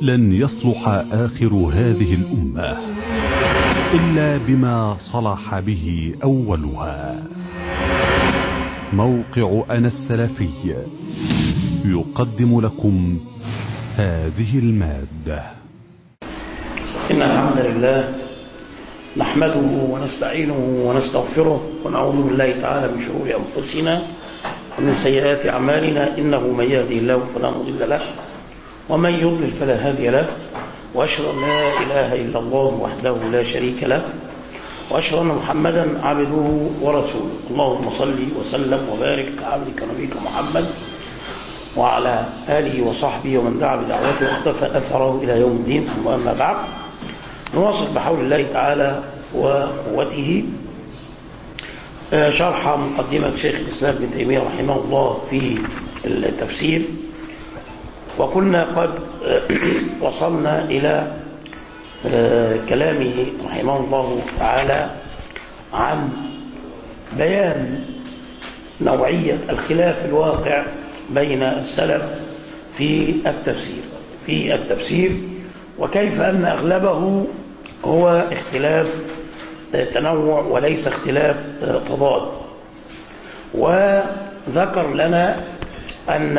لن يصلح آخر هذه الأمة إلا بما صلح به أولها موقع أنا السلفي يقدم لكم هذه المادة إن الحمد لله نحمده ونستعينه ونستغفره ونعوذ بالله تعالى من شرور أنفسنا ومن سيئات أعمالنا إنه من يهدي الله فلا مضل له ومن يضلل فلا هادي له وأشهد أن لا إله إلا الله وحده لا شريك له وأشهد أن محمدا عبده ورسوله اللهم صل وسلم وبارك على عبدك ونبيك محمد وعلى آله وصحبه ومن دعا بدعوته واختفى أثره إلى يوم الدين ثم أما بعد نواصل بحول الله تعالى وقوته شرح مقدمة شيخ الإسلام ابن تيمية رحمه الله في التفسير وكنا قد وصلنا إلى كلامه رحمه الله تعالى عن بيان نوعية الخلاف الواقع بين السلف في التفسير في التفسير وكيف أن أغلبه هو اختلاف تنوع وليس اختلاف تضاد وذكر لنا أن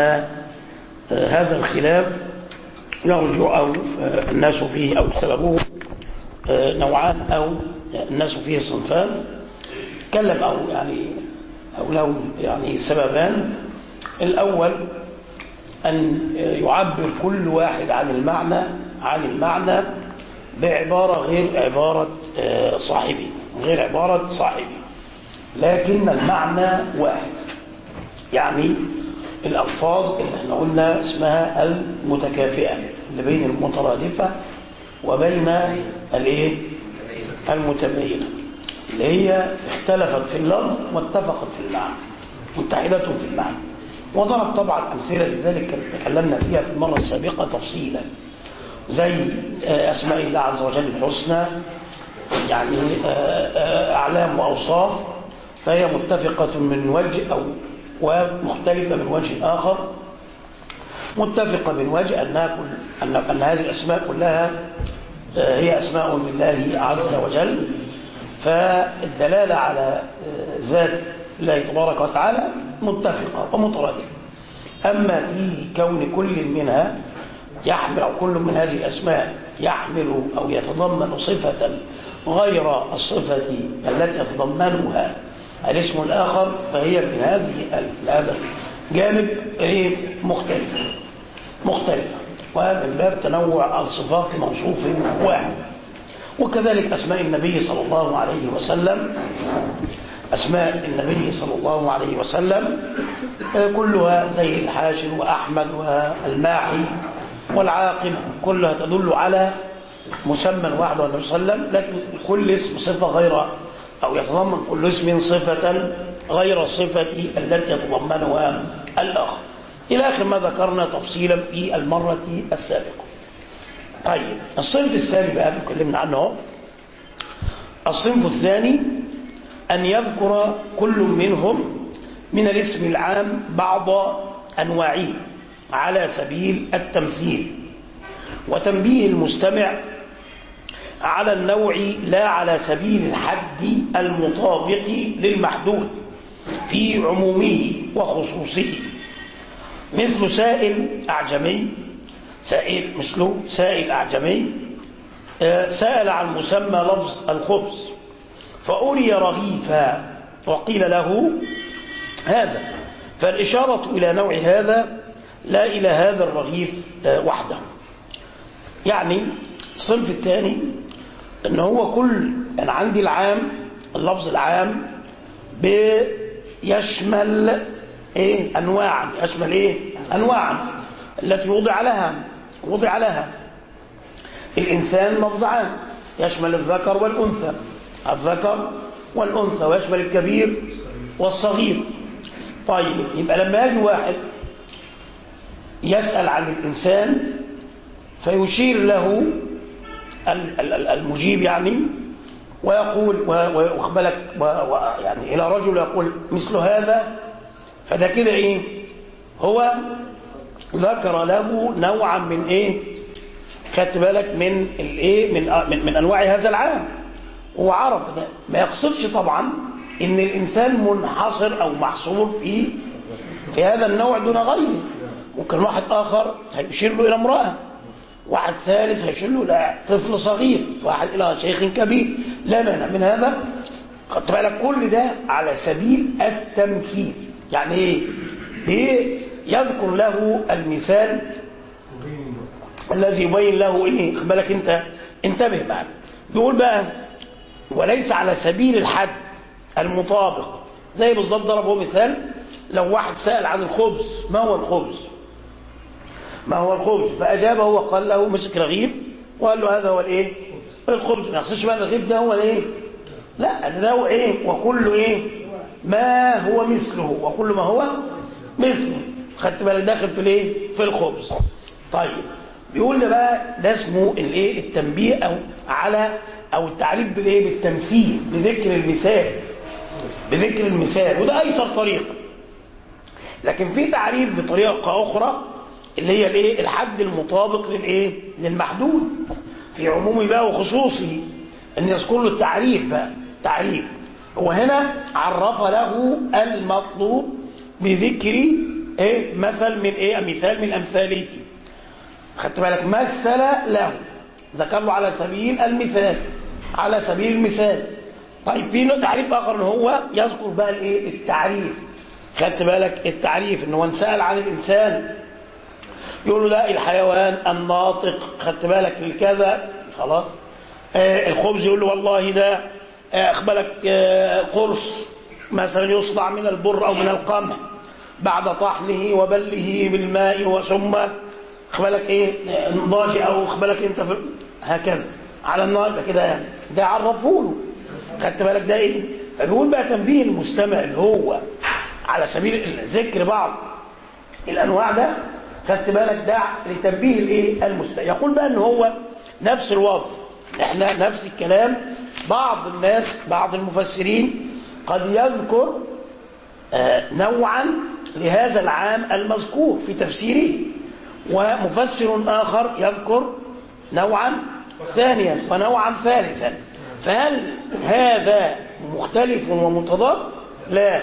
هذا الخلاف يرجع أو الناس فيه أو سببه نوعان أو الناس فيه صنفان تكلم أو يعني أو له يعني سببان الأول أن يعبر كل واحد عن المعنى عن المعنى بعبارة غير عبارة صاحبي غير عبارة صاحبي لكن المعنى واحد يعني الألفاظ اللي احنا قلنا اسمها المتكافئة اللي بين المترادفة وبين الايه المتباينة اللي هي اختلفت في اللفظ واتفقت في المعنى متحدة في المعنى وضرب طبعا أمثلة لذلك تكلمنا فيها في المرة السابقة تفصيلا زي أسماء الله عز وجل الحسنى يعني أعلام وأوصاف فهي متفقة من وجه أو ومختلفة من وجه آخر متفقة من وجه أنها كل أن, أن هذه الأسماء كلها هي أسماء لله عز وجل فالدلالة على ذات الله تبارك وتعالى متفقة ومترادفة أما في كون كل منها يحمل أو كل من هذه الأسماء يحمل أو يتضمن صفة غير الصفة التي يتضمنها الاسم الآخر فهي من هذه هذا جانب مختلف مختلفة وهذا من باب تنوع الصفات موصوف واحد وكذلك أسماء النبي صلى الله عليه وسلم أسماء النبي صلى الله عليه وسلم كلها زي الحاشر وأحمد والماحي والعاقب كلها تدل على مسمى واحد النبي صلى الله عليه وسلم لكن كل اسم صفة غير أو يتضمن كل اسم صفة غير الصفة التي يتضمنها الآخر إلى آخر ما ذكرنا تفصيلا في المرة السابقة طيب الصنف الثاني بقى تكلمنا عنه الصنف الثاني أن يذكر كل منهم من الاسم العام بعض أنواعه على سبيل التمثيل وتنبيه المستمع على النوع لا على سبيل الحد المطابق للمحدود في عمومه وخصوصه مثل سائل أعجمي سائل مثله سائل أعجمي سأل عن مسمى لفظ الخبز فأري رغيفا وقيل له هذا فالإشارة إلى نوع هذا لا إلى هذا الرغيف وحده يعني الصنف الثاني ان هو كل انا عندي العام اللفظ العام بيشمل ايه انواعا يشمل ايه انواعا التي وضع لها وضع لها الانسان لفظ عام يشمل الذكر والانثى الذكر والانثى ويشمل الكبير والصغير طيب يبقى لما يجي واحد يسأل عن الإنسان فيشير له المجيب يعني ويقول ويقبلك يعني إلى رجل يقول مثل هذا فده كده إيه هو ذكر له نوعا من إيه خدت بالك من الايه من, من من انواع هذا العام هو عرف ده ما يقصدش طبعا ان الانسان منحصر او محصور في في هذا النوع دون غيره ممكن واحد اخر هيشير له الى امراه واحد ثالث هيشير له الى طفل صغير واحد الى شيخ كبير لا مانع من هذا خدت بالك كل ده على سبيل التمثيل يعني ايه ايه يذكر له المثال الذي يبين له ايه خد بالك انت انتبه بقى بيقول بقى وليس على سبيل الحد المطابق زي بالظبط ضرب هو مثال لو واحد سأل عن الخبز ما هو الخبز ما هو الخبز فأجابه وقال له مسك رغيف وقال له هذا هو الايه الخبز ما يقصدش بقى الرغيف ده هو الايه لا ده هو ايه وكل ايه ما هو مثله وكل ما هو مثله خدت بالك داخل في الايه في الخبز طيب بيقول ده بقى ده اسمه الايه التنبيه او على او التعريف بالايه بالتمثيل بذكر المثال بذكر المثال وده ايسر طريق لكن في تعريف بطريقه اخرى اللي هي الايه الحد المطابق للايه للمحدود في عمومه بقى وخصوصه ان يذكر له التعريف بقى تعريف هو هنا عرف له المطلوب بذكر ايه مثل من ايه مثال من امثاله خدت بالك مثل له ذكر له على سبيل المثال على سبيل المثال طيب في تعريف اخر ان هو يذكر بقى الايه التعريف خدت بالك التعريف ان هو انسال عن الانسان يقول له لا الحيوان الناطق خدت بالك الكذا خلاص آه الخبز يقول له والله ده آه اخبالك آه قرص مثلا يصنع من البر او من القمح بعد طحنه وبله بالماء ثم اخبالك ايه ضاجي او اخبالك انت في هكذا على النار كده يعني ده عرفه له خدت بالك ده ايه فبيقول بقى تنبيه المستمع اللي هو على سبيل ذكر بعض الانواع ده خدت بالك ده لتنبيه الايه المستمع يقول بقى ان هو نفس الوضع احنا نفس الكلام بعض الناس بعض المفسرين قد يذكر آه نوعا لهذا العام المذكور في تفسيره ومفسر آخر يذكر نوعا ثانيا ونوعا ثالثا فهل هذا مختلف ومتضاد لا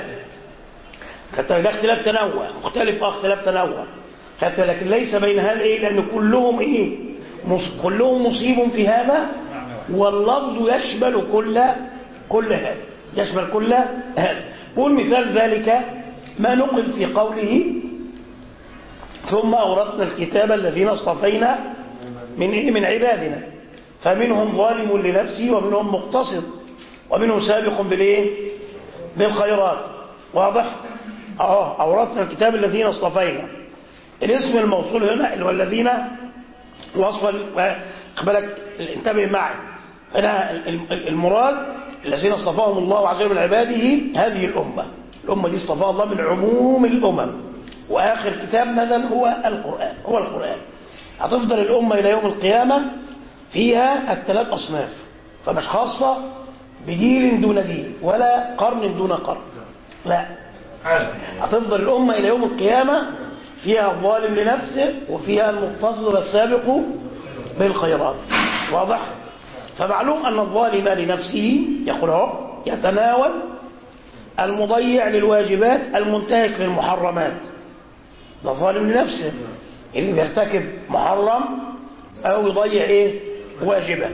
حتى ده اختلاف تنوع مختلف اه اختلاف تنوع حتى لكن ليس بين هذا ايه لان كلهم ايه مص... كلهم مصيب في هذا واللفظ يشمل كل كل هذا يشمل كل هذا قول مثال ذلك ما نقل في قوله ثم أورثنا الكتاب الذين اصطفينا من إيه من عبادنا فمنهم ظالم لنفسه ومنهم مقتصد ومنهم سابق بالإيه بالخيرات واضح اه أورثنا الكتاب الذين اصطفينا الاسم الموصول هنا اللي هو الذين وصف بالك انتبه معي هنا المراد الذين اصطفاهم الله عز وجل من عباده هذه الأمة الأمة دي اصطفاها الله من عموم الأمم وآخر كتاب نزل هو القرآن هو القرآن هتفضل الأمة إلى يوم القيامة فيها الثلاث أصناف فمش خاصة بدين دون دين ولا قرن دون قرن لا هتفضل الأمة إلى يوم القيامة فيها الظالم لنفسه وفيها المقتصد والسابق بالخيرات واضح فمعلوم أن الظالم لنفسه يقول اهو يتناول المضيع للواجبات المنتهك للمحرمات ده ظالم لنفسه اللي بيرتكب محرم او يضيع ايه واجبا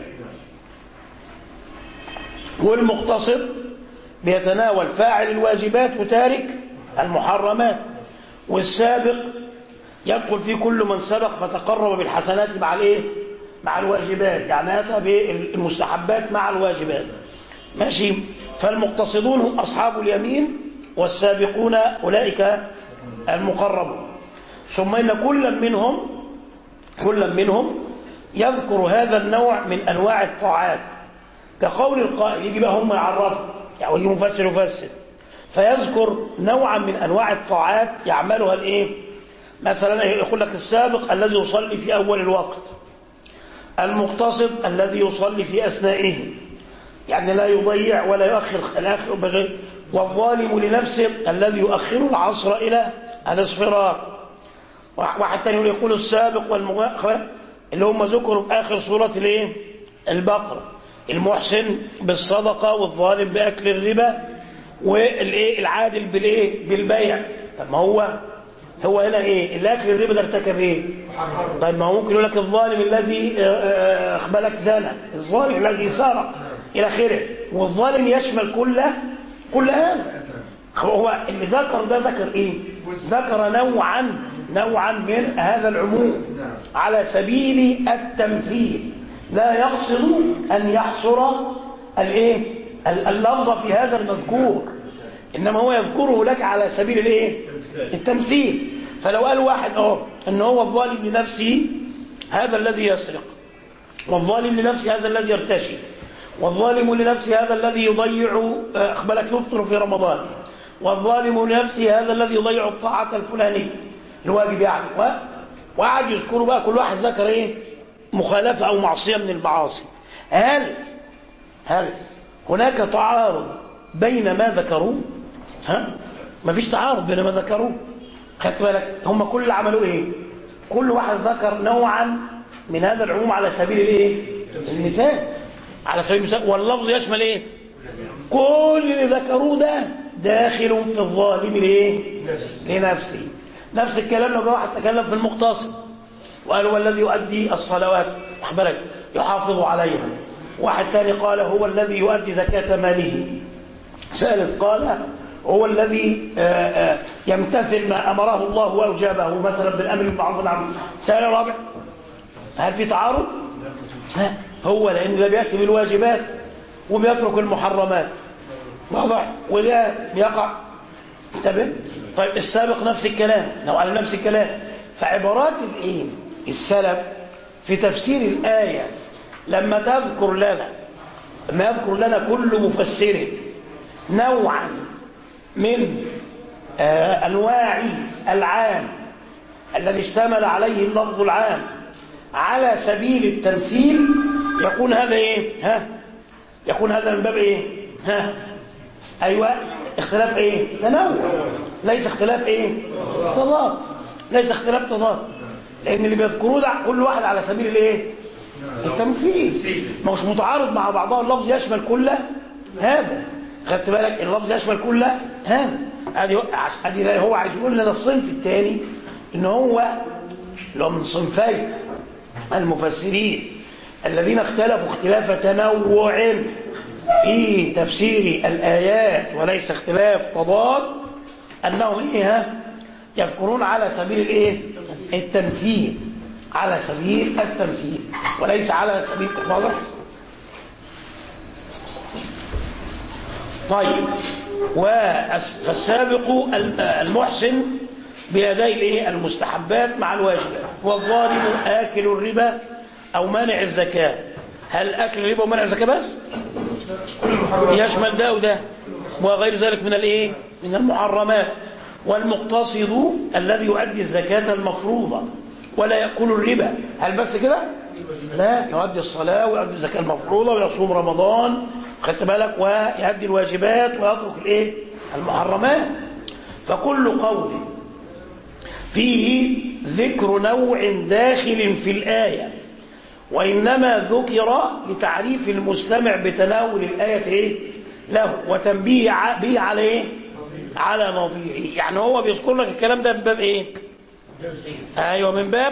والمقتصد بيتناول فاعل الواجبات وتارك المحرمات والسابق يدخل في كل من سبق فتقرب بالحسنات مع الايه مع الواجبات يعني اتى بالمستحبات مع الواجبات ماشي فالمقتصدون هم أصحاب اليمين والسابقون أولئك المقربون ثم إن كل منهم كل منهم يذكر هذا النوع من أنواع الطاعات كقول القائل يجي بقى هم يعرفوا يعني يجي مفسر يفسر فيذكر نوعا من أنواع الطاعات يعملها الإيه مثلا يقول لك السابق الذي يصلي في أول الوقت المقتصد الذي يصلي في أثنائه يعني لا يضيع ولا يؤخر الآخر بغير والظالم لنفسه الذي يؤخر العصر إلى الاصفرار واحد تاني يقول السابق والمغ... اللي هم ذكروا في آخر سورة الايه البقرة المحسن بالصدقة والظالم بأكل الربا والايه العادل بالايه بالبيع طب ما هو هو هنا ايه اللي اكل الربا ده ارتكب ايه طيب ما هو ممكن يقول لك الظالم الذي اخبلك زنا الظالم الذي سرق الى اخره والظالم يشمل كل كل هذا هو اللي ذكر ده ذكر ايه ذكر نوعا نوعا من هذا العموم على سبيل التمثيل لا يقصد ان يحصر الايه اللفظ في هذا المذكور انما هو يذكره لك على سبيل الايه التمثيل فلو قال واحد اه ان هو الظالم لنفسه هذا الذي يسرق والظالم لنفسه هذا الذي يرتشي والظالم لنفسه هذا الذي يضيع اخبالك يفطر في رمضان والظالم لنفسه هذا الذي يضيع الطاعة الفلانية الواجب يعني وقعد يذكروا بقى كل واحد ذكر ايه مخالفة او معصية من المعاصي هل هل هناك تعارض بين ما ذكروه ها ما فيش تعارض بين ما ذكروه خدت بالك هم كل عملوا ايه كل واحد ذكر نوعا من هذا العموم على سبيل الايه المثال على سبيل المثال واللفظ يشمل ايه كل اللي ذكروه ده داخل في الظالم لايه لنفسه نفس الكلام لو واحد تكلم في المقتصد وقال هو الذي يؤدي الصلوات اخبرك يحافظ عليها واحد ثاني قال هو الذي يؤدي زكاة ماله ثالث قال هو الذي يمتثل ما أمره الله وأوجابه مثلا بالأمر بالمعروف والنهي سؤال رابع هل في تعارض؟ لا هو لأن ده بيأتي بالواجبات وبيترك المحرمات واضح وده بيقع انتبه طيب السابق نفس الكلام لو على نفس الكلام فعبارات الايه السلف في تفسير الآية لما تذكر لنا لما يذكر لنا كل مفسر نوعا من آه أنواع العام الذي اشتمل عليه اللفظ العام على سبيل التمثيل يكون هذا ايه ها يكون هذا من باب ايه ها ايوه اختلاف ايه تنوع ليس اختلاف ايه تضاد ليس اختلاف تضاد لان اللي بيذكروه ده كل واحد على سبيل الايه التمثيل ما هوش متعارض مع بعضها اللفظ يشمل كل هذا خدت بالك اللفظ يشمل كل هذا ادي ادي هو عايز يقول لنا الصنف الثاني ان هو اللي هو من صنفي المفسرين الذين اختلفوا اختلاف تنوع في تفسير الآيات وليس اختلاف تضاد أنهم إيه يذكرون على سبيل الإيه التمثيل على سبيل التمثيل وليس على سبيل واضح طيب فالسابق المحسن بيدي الايه المستحبات مع الواجبات والظالم آكل الربا أو مانع الزكاة هل أكل الربا ومنع الزكاة بس يشمل ده وده وغير ذلك من الايه من المحرمات والمقتصد الذي يؤدي الزكاة المفروضة ولا يأكل الربا هل بس كده لا يؤدي الصلاة ويؤدي الزكاة المفروضة ويصوم رمضان خدت بالك ويؤدي الواجبات ويترك الايه المحرمات فكل قول فيه ذكر نوع داخل في الآية وإنما ذكر لتعريف المستمع بتناول الآية إيه؟ له وتنبيه به على إيه؟ على نظيره يعني هو بيذكر لك الكلام ده من باب إيه أيوة من باب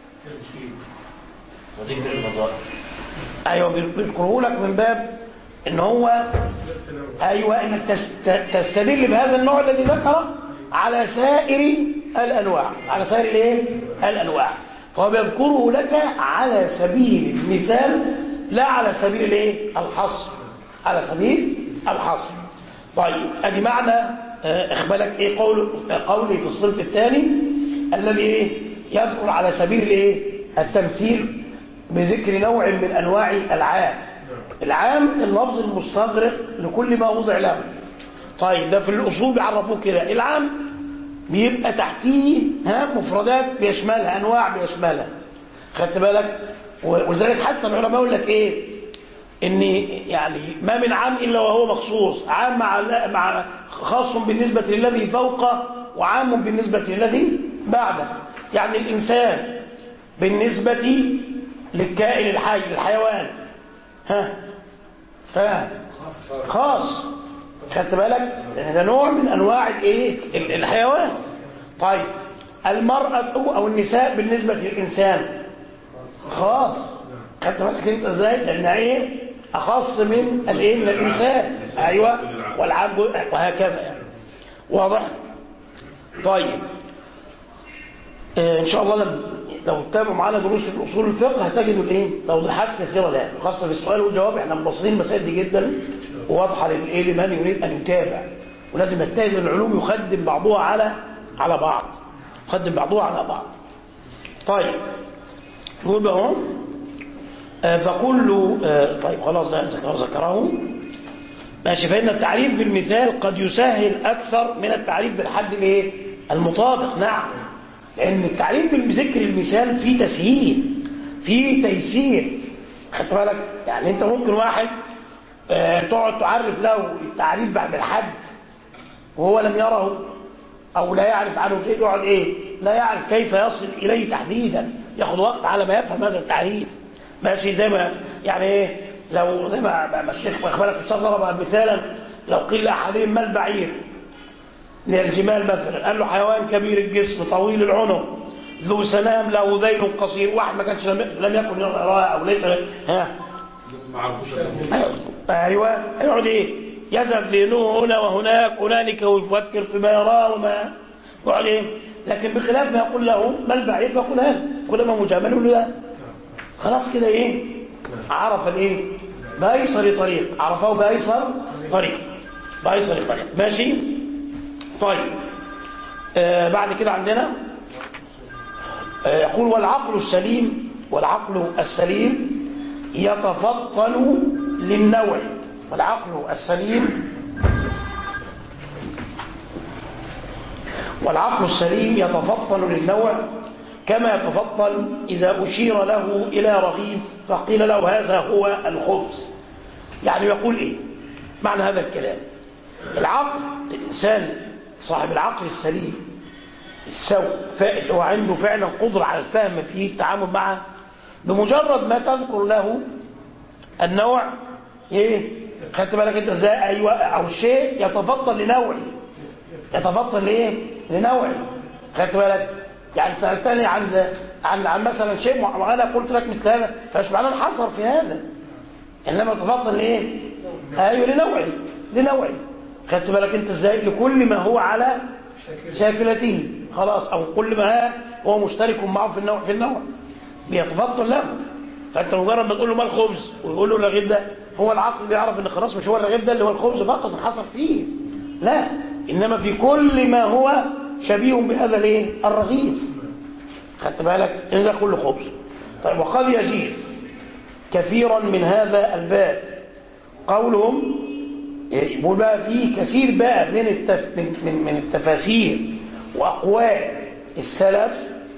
وذكر المضار أيوة بيذكره لك من باب إن هو أيوة إنك تستدل بهذا النوع الذي ذكره على سائر الأنواع على سائر الإيه؟ الأنواع فهو بيذكره لك على سبيل المثال لا على سبيل الايه الحصر على سبيل الحصر طيب ادي معنى اخبالك ايه قول قولي في الصنف الثاني الذي ايه يذكر على سبيل الايه التمثيل بذكر نوع من انواع العام العام اللفظ المستغرق لكل ما وضع له طيب ده في الاصول بيعرفوه كده العام بيبقى تحتيه ها مفردات بيشملها انواع بيشملها خدت بالك ولذلك حتى العلماء يقول لك ايه ان يعني ما من عام الا وهو مخصوص عام مع مع خاص بالنسبه للذي فوقه وعام بالنسبه للذي بعده يعني الانسان بالنسبه للكائن الحي للحيوان ها ها خاص خدت بالك لأن ده نوع من انواع الايه ال- الحيوان طيب المرأة او النساء بالنسبة للانسان خاص خدت بالك انت ازاي لان ايه اخص من الايه من الانسان ايوه والعبد وهكذا يعني واضح طيب آه، ان شاء الله لما لو تتابعوا معانا دروس الاصول الفقه هتجدوا الايه توضيحات كثيره لها خاصه في السؤال والجواب احنا مبسطين المسائل دي جدا وواضحه للايه لمن يريد ان يتابع ولازم يتهم العلوم يخدم بعضها على على بعض يخدم بعضها على بعض طيب نقول بقى اهو آه، فكل آه، طيب خلاص ده ذكر- ذكره ماشي فإن التعريف بالمثال قد يسهل أكثر من التعريف بالحد الايه المطابق نعم لأن التعريف بذكر المثال فيه تسهيل فيه تيسير خدت بالك يعني أنت ممكن واحد آه، تقعد تعرف له التعريف بعد بالحد وهو لم يره أو لا يعرف عنه شيء يقعد إيه لا يعرف كيف يصل إليه تحديدا ياخد وقت على ما يفهم هذا التعريف ماشي زي ما يعني إيه لو زي ما ما الشيخ واخد بالك الأستاذ ضرب مثالا لو قيل لأحدهم ما البعير من الجمال مثلا قال له حيوان كبير الجسم طويل العنق ذو سنام له ذيل قصير واحد ما كانش لم لم يكن يراه او ليس ها ايوه يقعد ايه يذهب ذهنه هنا وهناك هنالك ويفكر فيما يراه وما يقعد ايه لكن بخلاف ما يقول له ما البعير فيقول هذا كلما مجامله يقول له لا خلاص كده ايه عرف الايه بايسر طريق عرفه بايسر طريق بايسر طريق ماشي طيب آه بعد كده عندنا آه يقول والعقل السليم والعقل السليم يتفطن للنوع والعقل السليم والعقل السليم يتفطن للنوع كما يتفطن إذا أشير له إلى رغيف فقيل له هذا هو الخبز يعني يقول إيه معنى هذا الكلام العقل الإنسان صاحب العقل السليم السوي اللي هو عنده فعلا قدرة على الفهم في التعامل معه بمجرد ما تذكر له النوع ايه خدت بالك انت ازاي ايوه او الشيء يتفضل لنوعه يتفضل لايه لنوعه خدت بالك يعني سالتني عن عن عن مثلا شيء معين وانا قلت لك مثل هذا فايش معناه الحصر في هذا انما تفضل لايه ايوه لنوعه لنوعه خدت بالك انت ازاي لكل ما هو على شاكلته خلاص او كل ما هو مشترك معه في النوع في النوع بيتفضل له فانت مجرد ما تقول له ما الخبز ويقول له الرغيف ده هو العقل بيعرف ان خلاص مش هو الرغيف ده اللي هو الخبز فقط حصل فيه لا انما في كل ما هو شبيه بهذا الايه الرغيف خدت بالك ان ده كله خبز طيب وقد يجيء كثيرا من هذا الباب قولهم يقول بقى في كثير بقى من التف... من, من, من التفاسير واقوال السلف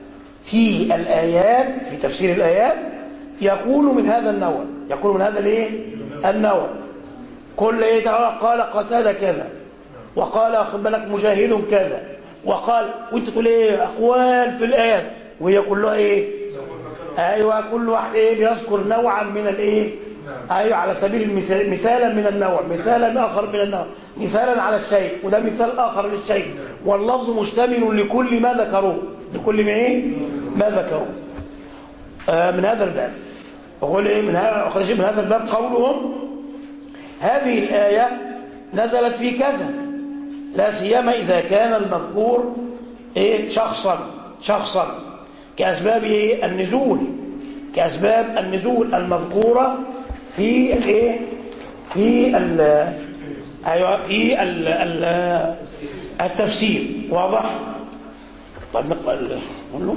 في الآيات في تفسير الآيات يكون من هذا النوع يكون من هذا الايه النوع كل ايه قال قتادة كذا وقال خد بالك مجاهد كذا وقال وانت تقول ايه اقوال في الآيات وهي كلها ايه ايوه كل واحد ايه بيذكر نوعا من الايه ايوه على سبيل المثال مثالا من النوع مثالا اخر من النوع مثالا على الشيء وده مثال اخر للشيء واللفظ مشتمل لكل ما ذكروه لكل ما ايه ما ذكروه آه من هذا الباب أقول إيه من هذا أخرج من هذا الباب قولهم هذه الآية نزلت في كذا لا سيما إذا كان المذكور إيه شخصا شخصا كأسباب إيه النزول كأسباب النزول المذكورة في الإيه في ال أيوة في ال ال التفسير واضح طيب نقبل نقول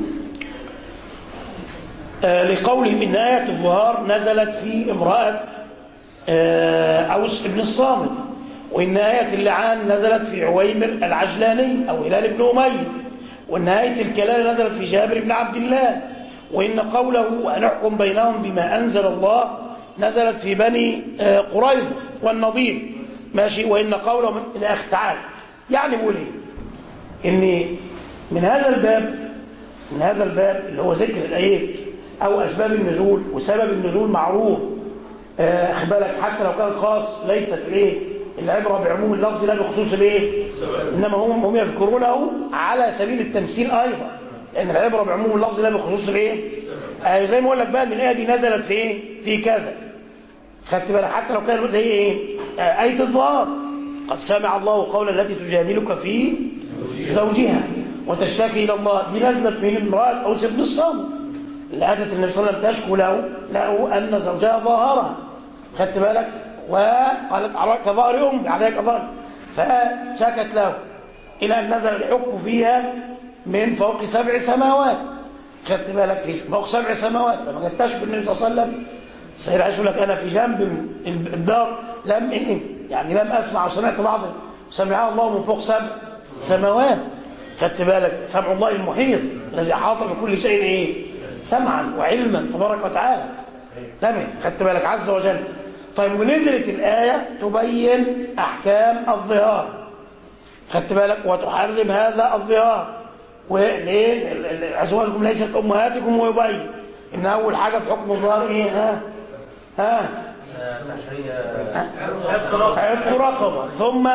آه لقولهم إن آية الظهار نزلت في امرأة آه أوس بن الصامت وإن آية اللعان نزلت في عويمر العجلاني أو هلال بن أمية وإن آية الكلام نزلت في جابر بن عبد الله وإن قوله ونحكم بينهم بما أنزل الله نزلت في بني آه قريظة والنضير ماشي وإن قوله من الأخ تعالى يعني بقول إيه إن من هذا الباب من هذا الباب اللي هو ذكر الآيات او اسباب النزول وسبب النزول معروف آه، خد بالك حتى لو كان خاص ليست الايه العبره بعموم اللفظ لا بخصوص الايه انما هم هم يذكرونه على سبيل التمثيل ايضا لان العبره بعموم اللفظ لا بخصوص الايه آه زي ما اقول لك بقى ان الايه دي نزلت في ايه في كذا خدت بالك حتى لو كان زي ايه آه ايه الظهار قد سمع الله قول التي تجادلك في زوجها وتشتكي الى الله دي نزلت من امراه اوس بن الصامت اللي اتت النبي صلى الله عليه وسلم تشكو له له ان زوجها ظاهرها خدت بالك وقالت عليك ظهر امي عليك ظهر فشكت له الى ان نزل الحكم فيها من فوق سبع سماوات خدت بالك في فوق سبع سماوات لما كانت تشكو النبي صلى الله عليه وسلم سير عائشة لك انا في جنب الدار لم ايه يعني لم اسمع وسمعت بعض سمعها الله من فوق سبع سماوات خدت بالك سمع الله المحيط الذي احاط بكل شيء ايه سمعا وعلما تبارك وتعالى تمام خدت بالك عز وجل طيب ونزلت الآية تبين أحكام الظهار خدت بالك وتحرم هذا الظهار وليه أزواجكم ليست أمهاتكم ويبين إن أول حاجة في حكم الظهار إيه ها ها عتق رقبة ثم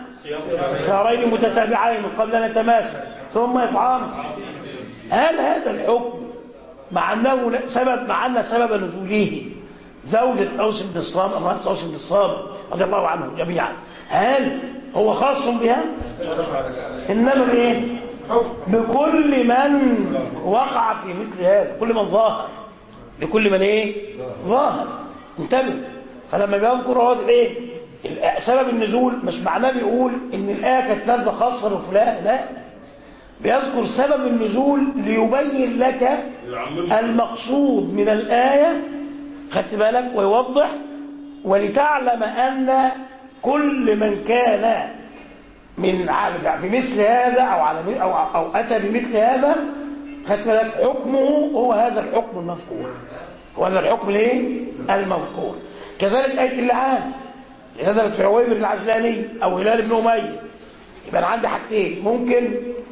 شهرين متتابعين من قبل أن يتماسك ثم إطعام هل هذا الحكم مع أنه سبب مع أن سبب نزوله زوجة أوس بن الصام امرأة أوس بن الصام رضي الله عنهم جميعا هل هو خاص بها إنما بإيه بكل من وقع في مثل هذا كل من ظاهر بكل من إيه ظاهر انتبه فلما بيذكر هو الايه سبب النزول مش معناه بيقول ان الايه كانت نازله خاصه بفلان لا بيذكر سبب النزول ليبين لك المقصود من الايه خدت بالك ويوضح ولتعلم ان كل من كان من في مثل هذا او على او, أو اتى بمثل هذا خدت بالك حكمه هو هذا الحكم المذكور وهذا الحكم الايه المذكور كذلك آية اللعان اللي نزلت في عويمر العجلاني أو هلال بن أمية يبقى أنا عندي حاجتين ممكن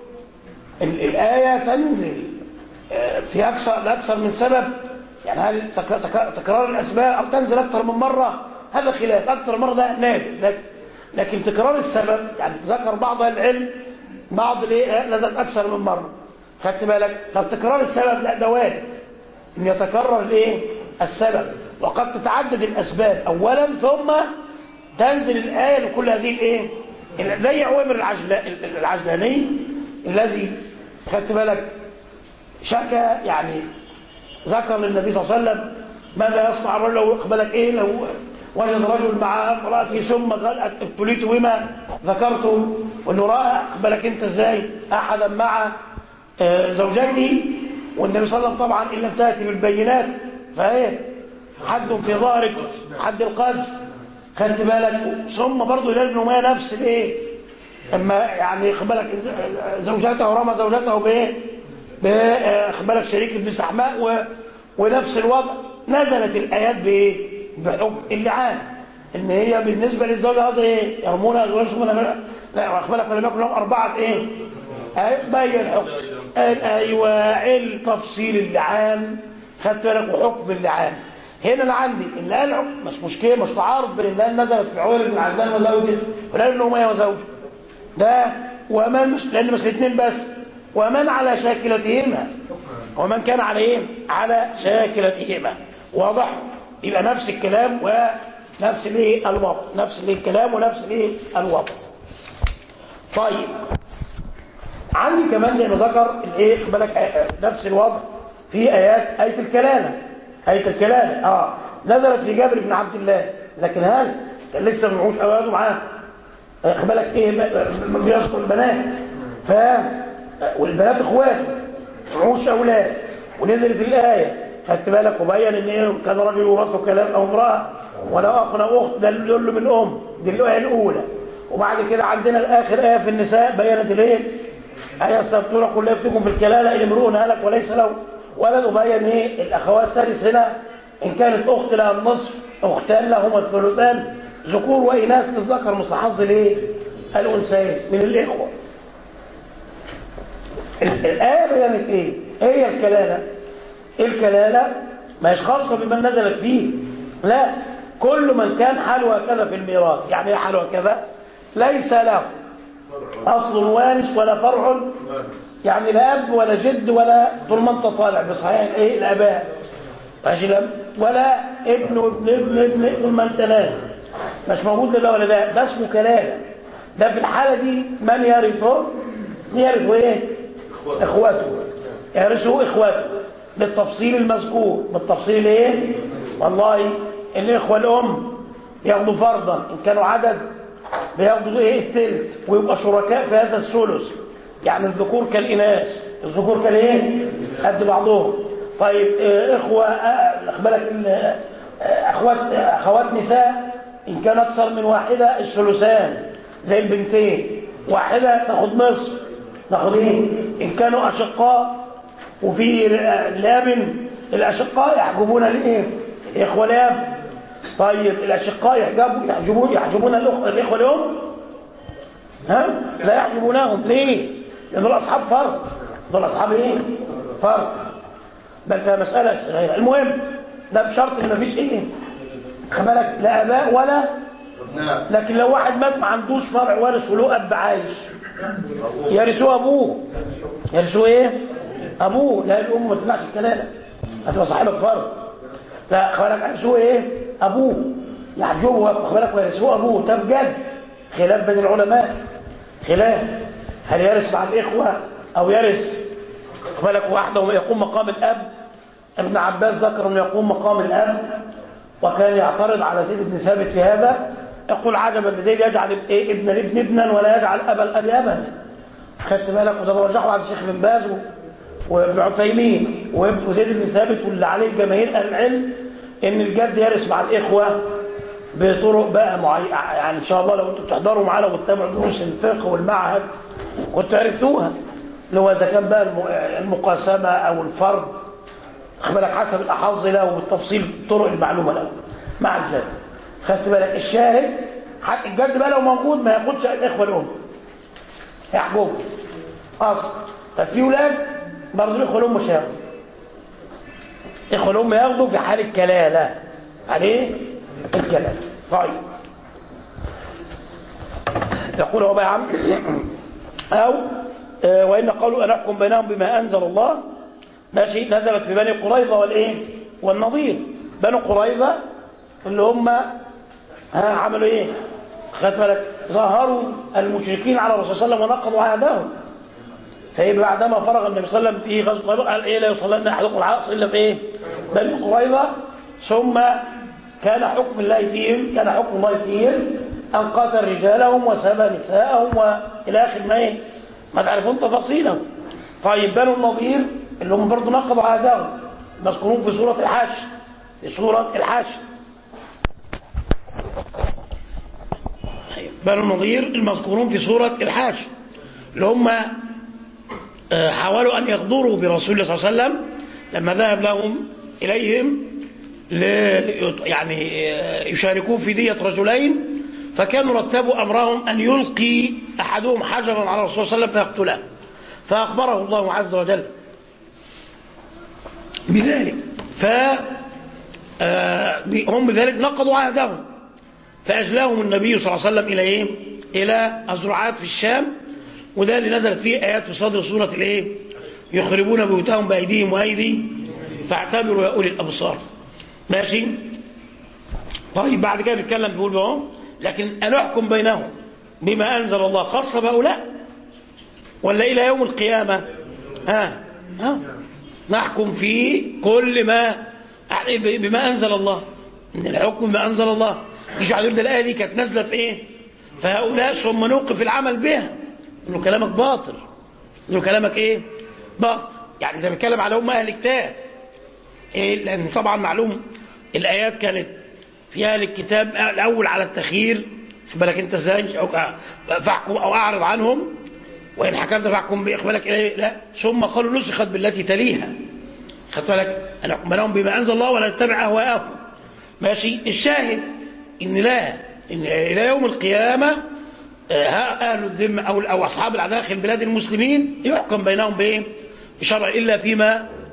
الآية تنزل في أكثر لأكثر من سبب يعني هل تكرار الأسباب أو تنزل أكثر من مرة هذا خلاف أكثر مرة ده نادر لكن تكرار السبب يعني ذكر بعض العلم بعض نزل أكثر من مرة خدت بالك طب تكرار السبب لا ده وارد ان يتكرر الايه السبب وقد تتعدد الاسباب اولا ثم تنزل الايه لكل هذه الايه زي عوامر العجلاني الذي خدت بالك شكى يعني ذكر للنبي صلى الله عليه وسلم ماذا يصنع الرجل لو بالك ايه لو وجد رجل مع امراته ثم قال ابتليت بما ذكرته وانه راى بالك انت ازاي احدا مع زوجته والنبي صلى الله عليه وسلم طبعا ان لم تاتي بالبينات فايه حد في ظهرك حد القذف خدت بالك ثم برضه هلال بن اميه نفس الايه اما يعني خد بالك زوجته رمى زوجته بايه خد بالك شريك ابن سحماء و... ونفس الوضع نزلت الايات بايه بحكم اللعان ان هي بالنسبه للزوج هذا ايه يرمون ازواجهم لا واخد بالك ولم يكن لهم اربعه ايه بين الحكم ايوه التفصيل اللعان خدت بالك وحكم اللعان هنا انا عندي اللي قال حكم مش مشكله مش تعارض بين اللي نزلت في عويل بن عزلان وزوجته ولا ابن اميه وزوجته ده ومن مش لان مش الاثنين بس ومن على شاكلتهما ومن كان على ايه على شاكلتهما واضح يبقى نفس الكلام ونفس الايه الوضع نفس الايه الكلام ونفس الايه الوضع طيب عندي كمان زي ما ذكر الايه خد بالك نفس الوضع في ايات ايه الكلاله ايه الكلاله اه نزلت في جابر بن عبد الله لكن هل كان لسه معوش اولاده معاه خد بالك ايه بيذكر البنات ف والبنات اخوات معوش اولاد ونزلت الايه خدت بالك وبين ان ايه كان رجل يورث كلام او امراه ولا اخ ولا اخت ده يدل من ام دي الايه الاولى وبعد كده عندنا الاخر ايه في النساء بينت الايه آية السبتورة كل يفتكم في الكلالة إن امرؤ هلك وليس له ولد وبين إيه الأخوات ترث هنا إن كانت أخت لها النصف أختان لهما الثلثان ذكور وإناث للذكر مستحظ ليه الأنثيين من الإخوة الآية بينت إيه هي الكلالة الكلالة ما هيش خاصة بمن نزلت فيه لا كل من كان حاله هكذا في الميراث يعني ايه حاله هكذا ليس له أصل وارث ولا فرع يعني لا أب ولا جد ولا طول ما أنت طالع بصحيح إيه الآباء ماشي لم ولا ابن ابن ابن ابن ابن ما أنت نازل مش موجود لا ولا ده ده اسمه كلالة ده في الحالة دي من يرثه يرث ايه اخواته يرثه اخواته بالتفصيل المذكور بالتفصيل ايه والله الاخوة الام ياخدوا فرضا ان كانوا عدد بياخدوا ايه التلت ويبقى شركاء في هذا الثلث يعني الذكور كالاناث الذكور كالايه قد بعضهم طيب اه اخوة اه بالك اه اخوات اخوات نساء ان كان اكثر من واحدة الثلثان زي البنتين واحدة تاخد نصف تاخد ايه ان كانوا اشقاء وفي لاب الاشقاء يحجبون الايه الاخوه لاب طيب الاشقاء يحجبوا يحجبون يحجبون الأخ... الاخوه الام ها لا يحجبونهم ليه لان دول اصحاب فرق دول اصحاب ايه فرق بل فيها مساله صغيره المهم ده بشرط ان مفيش ايه خد بالك لا اباء ولا لكن لو واحد مات ما عندوش فرع وارث وله اب عايش يرثوه ابوه يرثوه ايه ابوه لا الام ما تمنعش الكلاله هتبقى صاحبه فرض لا خد بالك يرثوه ايه ابوه يحجبه خد بالك ويرثوه ابوه ده بجد خلاف بين العلماء خلاف هل يرث مع الاخوه او يرث خد بالك واحده يقوم مقام الاب ابن عباس ذكر انه يقوم مقام الاب وكان يعترض على زيد بن ثابت في هذا يقول عجبا لزيد يجعل ايه ابن الابن ابنا ولا يجعل ابا الاب ابا خدت بالك وده برجحه على الشيخ بن باز وابن عثيمين وزيد بن ثابت واللي عليه جماهير اهل العلم ان الجد يرث مع الاخوه بطرق بقى معينه يعني ان شاء الله لو انتم بتحضروا معانا وتتابعوا دروس الفقه والمعهد كنتوا عرفتوها اللي هو اذا كان بقى المقاسمه او الفرض خد بالك حسب الاحظ له والتفصيل طرق المعلومه له مع الجد خدت بالك الشاهد حق الجد بقى لو موجود ما ياخدش الاخوه الام يحجبه اصل طب في ولاد برضه الاخوه الام مش هياخدوا الاخوه الام ياخدوا في حال الكلاله عليه الكلاله طيب يقول هو بقى يا عم او آه وان قالوا ان احكم بينهم بما انزل الله ماشي نزلت في بني قريظه والايه والنضير بني قريظه اللي هم ها عملوا ايه خدت بالك ظهروا المشركين على الرسول صلى الله عليه وسلم ونقضوا عهدهم فإيه بعدما فرغ النبي صلى الله عليه وسلم في غزوه خيبر قال ايه لا يصلين احدكم العصر الا في ايه بني قريظه ثم كان حكم الله فيهم كان حكم الله فيهم ان قتل رجالهم وسبى نساءهم والى اخر ما ايه ما تعرفون تفاصيله طيب بنو النضير اللي هم برضه نقضوا عهدهم مذكورون في سوره الحشر في سوره الحشر بنو النضير المذكورون في سورة الحاشر اللي هم حاولوا أن يغدروا برسول الله صلى الله عليه وسلم لما ذهب لهم إليهم يعني يشاركون في دية رجلين فكانوا رتبوا أمرهم أن يلقي أحدهم حجرا على الرسول صلى الله عليه وسلم فيقتله فأخبره الله عز وجل بذلك ف هم بذلك نقضوا عهدهم فأجلاهم النبي صلى الله عليه وسلم إلى إيه؟ إلى أزرعات في الشام وده اللي نزلت فيه آيات في صدر سورة الإيه؟ يخربون بيوتهم بأيديهم وأيدي فاعتبروا يا أولي الأبصار ماشي طيب بعد كده بيتكلم بيقول بقى لكن أن أحكم بينهم بما أنزل الله خاصة بهؤلاء ولا إلى يوم القيامة ها ها نحكم في كل ما بما أنزل الله من الحكم بما أنزل الله يجي يقول ده الآية دي كانت نازلة في إيه فهؤلاء ثم نوقف العمل بها يقول له كلامك باطل يقول له كلامك إيه باطل يعني ده بيتكلم على هم أهل كتاب إيه لأن طبعا معلوم الآيات كانت في أهل الكتاب الأول على التخيير خد بالك أنت إزاي فاحكم أو أعرض عنهم وإن حكمت فاحكم بإقبالك إليه لا ثم قالوا نسخت بالتي تليها خدت بالك أنا أحكم بينهم بما أنزل الله ولا نتبع أهواءهم ماشي الشاهد إن لا إن إلى يوم القيامة أهل الذمة أو أو أصحاب العداء داخل بلاد المسلمين يحكم بينهم بإيه؟ بشرع إلا فيما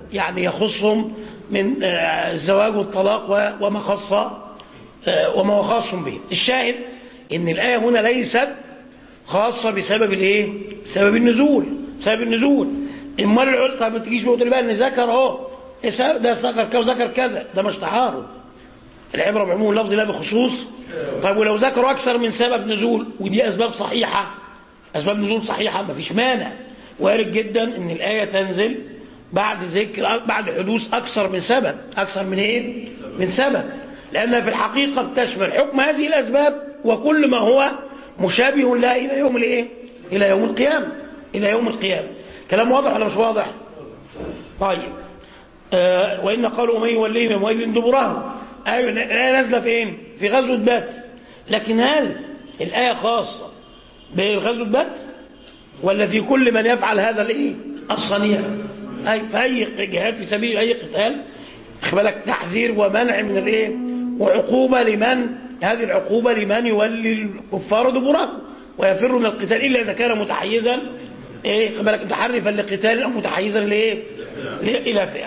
يعني يخصهم من آه، الزواج والطلاق و- وما خص آه، وما هو خاص به الشاهد ان الآية هنا ليست خاصة بسبب الايه بسبب النزول بسبب النزول امال العلم طب ما تجيش تقول بقى ان ذكر اهو إيه سبب؟ ده ذكر كذا وذكر كذا ده مش تعارض العبرة بعموم اللفظ لا بخصوص طيب ولو ذكروا أكثر من سبب نزول ودي أسباب صحيحة أسباب نزول صحيحة مفيش مانع وارد جدا أن الآية تنزل بعد ذكر بعد حدوث أكثر من سبب أكثر من إيه؟ من سبب لأنها في الحقيقة بتشمل حكم هذه الأسباب وكل ما هو مشابه لها إلى يوم الإيه؟ إلى يوم القيامة إلى يوم القيامة كلام واضح ولا مش واضح؟ طيب آه وإن قالوا من يوليه يومئذ دبره أيوة الآية نازلة فين؟ في غزوة بدر لكن هل الآية خاصة بغزوة بدر ولا في كل من يفعل هذا الإيه؟ الصنيع أي في أي جهاد في سبيل أي قتال خد بالك تحذير ومنع من الإيه؟ وعقوبة لمن هذه العقوبة لمن يولي الكفار دبره ويفر من القتال إلا إذا كان متحيزا إيه خد بالك متحرفا لقتال أو متحيزا لإيه؟ إلى فئة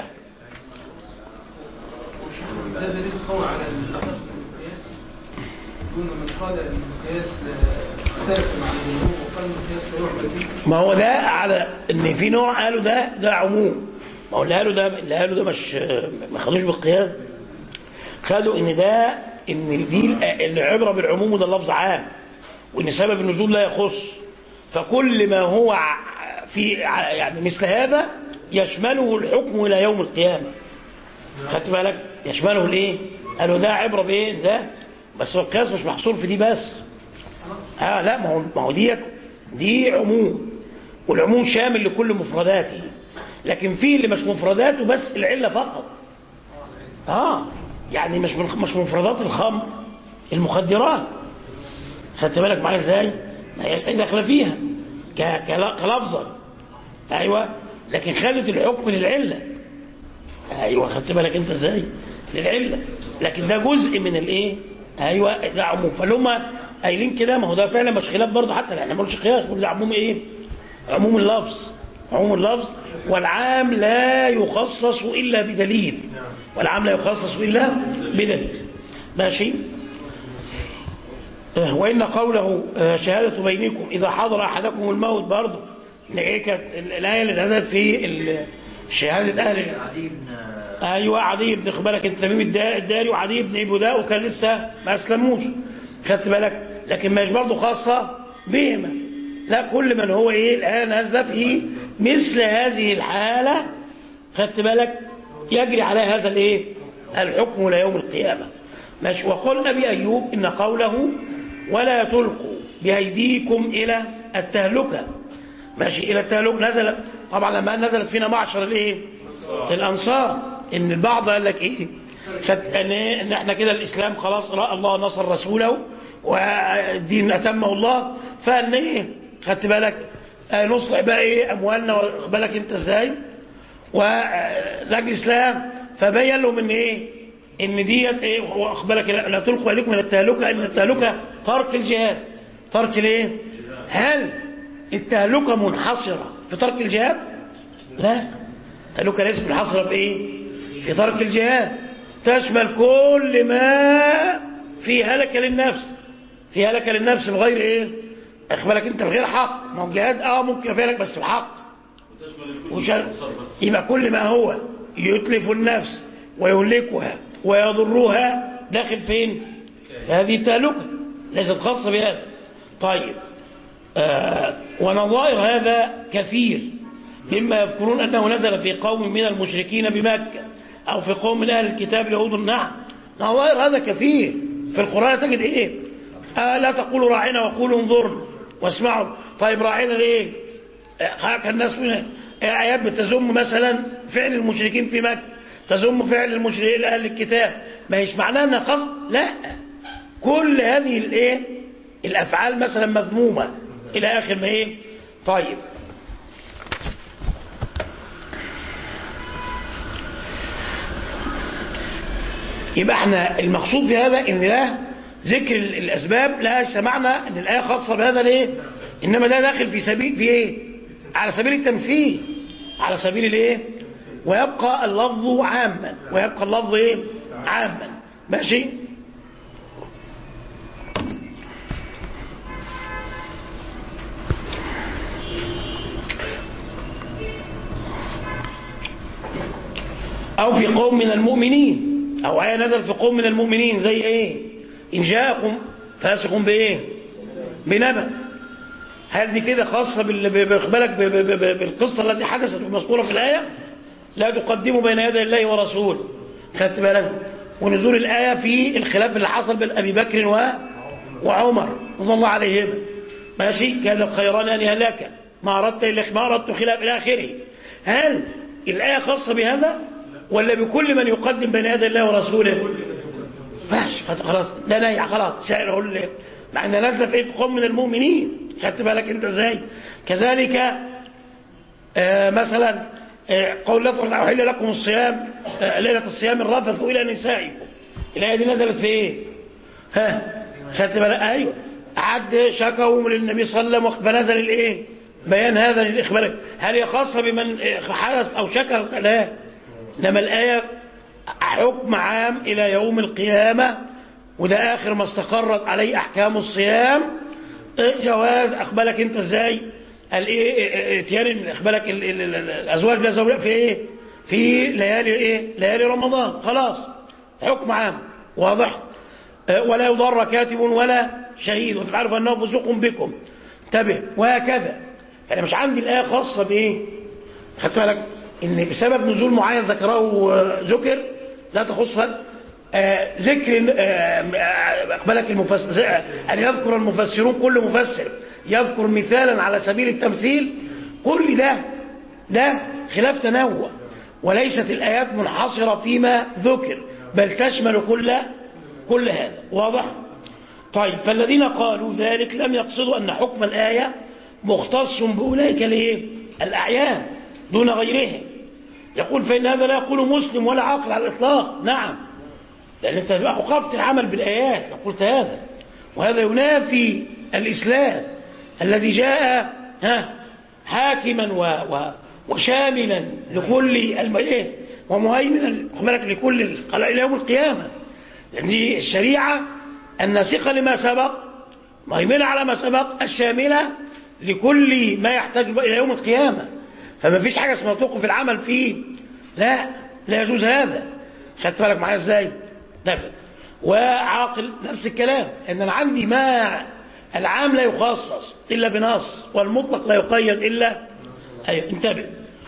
ده دليل قوي على الأخذ بالقياس دون من قال أن القياس لا اختلف مع الوضوء وقال أن القياس لا يعبد به ما هو ده على ان في نوع قالوا ده ده عموم ما هو اللي قالوا ده اللي قالوا ده مش ما خدوش بالقياس خدوا ان ده ان دي العبره بالعموم وده لفظ عام وان سبب النزول لا يخص فكل ما هو ع- في ع- يعني مثل هذا يشمله الحكم الى يوم القيامه خدت بالك يشمله الايه قالوا ده عبره بايه ده بس هو القياس مش محصور في دي بس اه لا ما هو ما هو دي دي عموم والعموم شامل لكل مفرداته لكن في اللي مش مفرداته بس العله فقط اه يعني مش من مش مفردات الخمر المخدرات خدت بالك معايا ازاي ما هي داخله فيها ك- كلا- كلفظا ايوه لكن خدت الحكم للعله ايوه خدت بالك انت ازاي للعله لكن ده جزء من الايه ايوه ده عموم فاللي هم قايلين كده ما هو ده فعلا مش خلاف برضه حتى احنا ما بنقولش قياس بنقول ده عموم ايه عموم اللفظ عموم اللفظ والعام لا يخصص الا بدليل والعام لا يخصص الا بدليل ماشي آه، وإن قوله آه، شهادة بينكم إذا حضر أحدكم الموت برضه إن إيه كانت ال- الآية اللي نزلت في ال- شهادة أهل عدي بن ايوه عدي بن خد بالك انت تميم الدا- الداري وعدي بن ابو ده وكان لسه ما اسلموش خدت بالك لكن مش برضه خاصه بهما لا كل من هو ايه الان نازله في مثل هذه الحاله خدت بالك يجري على هذا الايه الحكم الى يوم القيامه ماشي وقال ابي ايوب ان قوله ولا تلقوا بايديكم الى التهلكه ماشي الى التهلكه نزلت طبعا لما نزلت فينا معشر الايه الانصار ان البعض قال لك ايه خد ان إيه؟ ان احنا كده الاسلام خلاص راى الله نصر رسوله والدين اتمه الله فان ايه خدت بالك آه، نصلح بقى ايه اموالنا واخد بالك انت ازاي ولاجل الاسلام فبين لهم ان ايه ان ديت ايه واخد بالك لا لا تلقوا ايديكم من التهلكه ان التهلكه ترك الجهاد ترك الايه هل التهلكه منحصره في ترك الجهاد لا التهلكه ليست منحصره في ايه في ترك الجهاد تشمل كل ما في هلكه للنفس في هلكه للنفس بغير ايه اخبارك انت بغير حق ما هو الجهاد اه ممكن يفعلك بس بحق وشا- يبقى كل ما هو يتلف النفس ويهلكها ويضرها داخل فين هذه التهلكة ليست خاصة بهذا طيب آه ونظائر هذا كثير مما يذكرون أنه نزل في قوم من المشركين بمكة أو في قوم من أهل الكتاب اليهود النعم نظائر هذا كثير في القرآن تجد إيه آه لا تقولوا راعنا وقولوا انظرنا واسمعوا طيب راعنا ليه آه، كان الناس من آيات بتذم مثلا فعل المشركين في مكة تذم فعل المشركين أهل الكتاب ما هيش معناه أنها قصد لا كل هذه الايه الافعال مثلا مذمومه الى اخر ما ايه طيب يبقى احنا المقصود في هذا ان ده ذكر ال- الاسباب لا معنى ان الايه خاصه بهذا ليه انما ده داخل في سبيل في ايه على سبيل التمثيل على سبيل الايه ويبقى اللفظ عاما ويبقى اللفظ ايه عاما ماشي أو في قوم من المؤمنين أو آية نزلت في قوم من المؤمنين زي إيه إن جاءكم فاسق بإيه بنبأ هل دي كده خاصة بال- ب- بإخبارك ب- ب- ب- بالقصة التي حدثت المذكورة في الآية لا تقدموا بين يدي الله ورسوله خدت بالك ونزول الآية في الخلاف اللي حصل بين أبي بكر و... وعمر رضي الله عليهما ماشي كان الخيران أن يهلك ما أردت إلا ما أردت خلاف إلى آخره هل الآية خاصة بهذا ولا بكل من يقدم بين يدي الله ورسوله ماشي فت- خلاص ده نهي خلاص شاعر اقول ليه مع ان نازله في إيه؟ قوم من المؤمنين خدت بالك انت ازاي كذلك آه مثلا آه قول الله تعالى احل لكم الصيام آه ليله الصيام الرفث الى نسائكم الايه دي نزلت في ايه ها خدت بالك ايوه عد شكوا للنبي صلى الله عليه وسلم فنزل الايه بيان هذا للاخبار هل هي خاصه بمن حدث او شكر لا انما الايه حكم عام إلى يوم القيامة وده آخر ما استقرت عليه أحكام الصيام إيه جواز أقبلك أنت إزاي الإيه اتيان أقبلك ال- ال- ال- الأزواج لا زوجات في إيه في ليالي إيه ليالي رمضان خلاص حكم عام واضح آه، ولا يضر كاتب ولا شهيد وتعرف أنه فسوق بكم انتبه وهكذا فأنا مش عندي الآية خاصة بإيه خدت بالك ان بسبب نزول معين ذكره آه، ذكر لا تخص هذا آه، ذكر آه، آه، اقبلك المفسر ان يذكر المفسرون كل مفسر يذكر مثالا على سبيل التمثيل كل ده ده خلاف تنوع وليست الايات منحصره فيما ذكر بل تشمل كل كل هذا واضح طيب فالذين قالوا ذلك لم يقصدوا أن حكم الآية مختص بأولئك الايه؟ الأعيان دون غيرهم يقول فإن هذا لا يقول مسلم ولا عاقل على الإطلاق نعم لأن أنت أوقفت العمل بالآيات لو قلت هذا وهذا ينافي الإسلام الذي جاء ها حاكما و و وشاملا لكل الم... إيه؟ ومهيمنا خد لكل ال- إلى يوم القيامة لأن دي الشريعة الناسخة لما سبق مهيمنة على ما سبق الشاملة لكل ما يحتاج إلى يوم القيامة فما فيش حاجة اسمها توقف العمل فيه لا لا يجوز هذا خدت بالك معايا ازاي ده وعاقل نفس الكلام ان انا عندي ما العام لا يخصص الا بنص والمطلق لا يقيد الا ايوه انتبه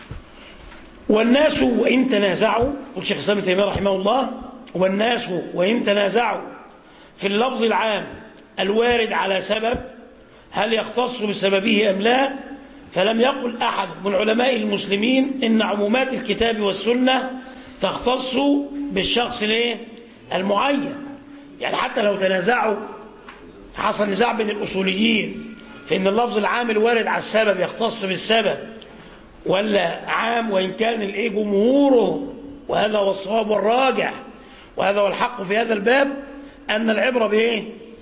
والناس وإن تنازعوا قل شيخ الإسلام ابن تيمية رحمه الله والناس وإن تنازعوا في اللفظ العام الوارد على سبب هل يختص بسببه أم لا فلم يقل أحد من علماء المسلمين إن عمومات الكتاب والسنة تختص بالشخص الايه المعين يعني حتى لو تنازعوا حصل نزاع بين الأصوليين في أن اللفظ العام الوارد على السبب يختص بالسبب ولا عام وإن كان الإيه جمهوره وهذا هو الصواب والراجح وهذا هو الحق في هذا الباب أن العبرة بإيه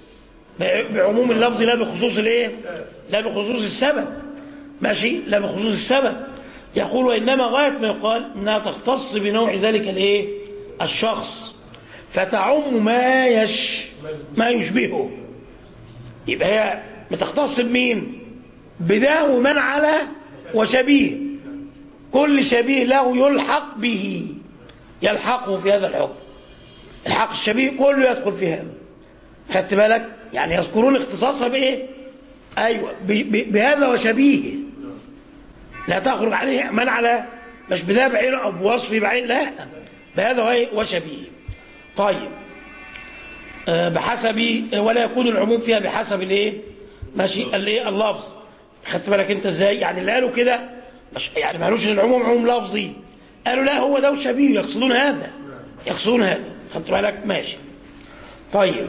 بعموم اللفظ لا بخصوص الإيه لا بخصوص السبب ماشي لا بخصوص السبب يقول وإنما غاية ما يقال أنها تختص بنوع ذلك الإيه الشخص فتعم ما يش ما يشبهه يبقى هي بتختص بمين بده ومن على وشبيه كل شبيه له يلحق به يلحقه في هذا الحكم الحق الشبيه كله يدخل في هذا خدت بالك يعني يذكرون اختصاصها بايه ايوه ب ب بهذا وشبيهه لا تخرج عليه من على مش بده بعينه او بوصفه بعين لا بهذا وشبيه طيب آه بحسب ولا يكون العموم فيها بحسب الايه ماشي الايه اللفظ خدت بالك انت ازاي يعني اللي قالوا كده مش يعني ما قالوش العموم عموم لفظي قالوا لا هو ده وشبيه يقصدون هذا يقصدون هذا خدت بالك ماشي طيب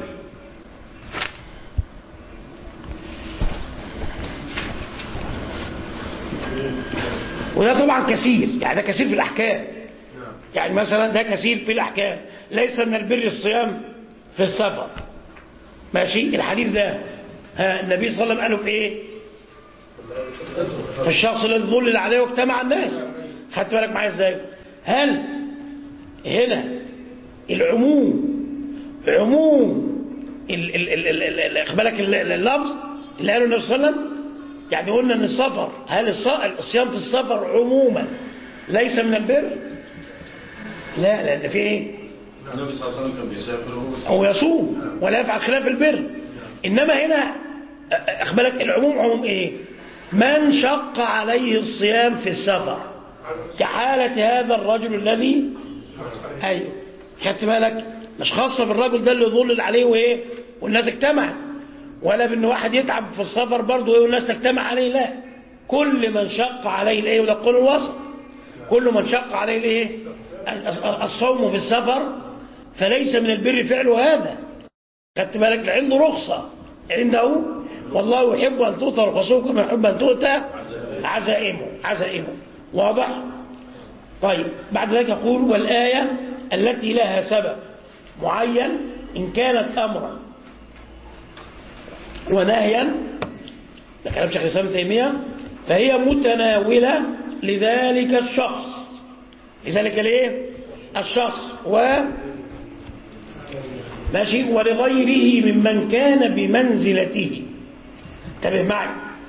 وده طبعا كثير يعني ده كثير في الأحكام يعني مثلا ده كثير في الأحكام ليس من البر الصيام في السفر ماشي الحديث ده ها النبي صلى الله عليه وسلم قاله في ايه في الشخص الذي ظلل عليه واجتمع الناس خدت بالك معايا ازاي هل هنا العموم عموم ال- ال- ال- ال- ال- ال- اخبالك ال- ال- اللفظ اللي قاله النبي صلى الله عليه وسلم يعني قلنا ان السفر هل الص- الصيام في السفر عموما ليس من البر لا لان في ايه النبي صلى الله عليه وسلم كان بيسافر وهو هو يصوم ولا يفعل خلاف البر انما هنا اخبالك العموم عموم ايه من شق عليه الصيام في السفر كحالة هذا الرجل الذي ايوه خدت بالك مش خاصة بالرجل ده اللي يظل عليه وايه والناس اجتمعت ولا بان واحد يتعب في السفر برضه ايه والناس تجتمع عليه لا كل من شق عليه الايه وده القول الوسط كل من شق عليه الايه الصوم في السفر فليس من البر فعل هذا خدت بالك اللي عنده رخصة عنده والله يحب أن تؤتى رخصه كما يحب أن تؤتى عزائمه عزائمه واضح طيب بعد ذلك يقول والآية التي لها سبب معين إن كانت أمرا ونهيا ده كلام شيخ الإسلام ابن تيمية فهي متناولة لذلك الشخص لذلك الايه الشخص و ماشي ولغيره ممن كان بمنزلته انتبه معي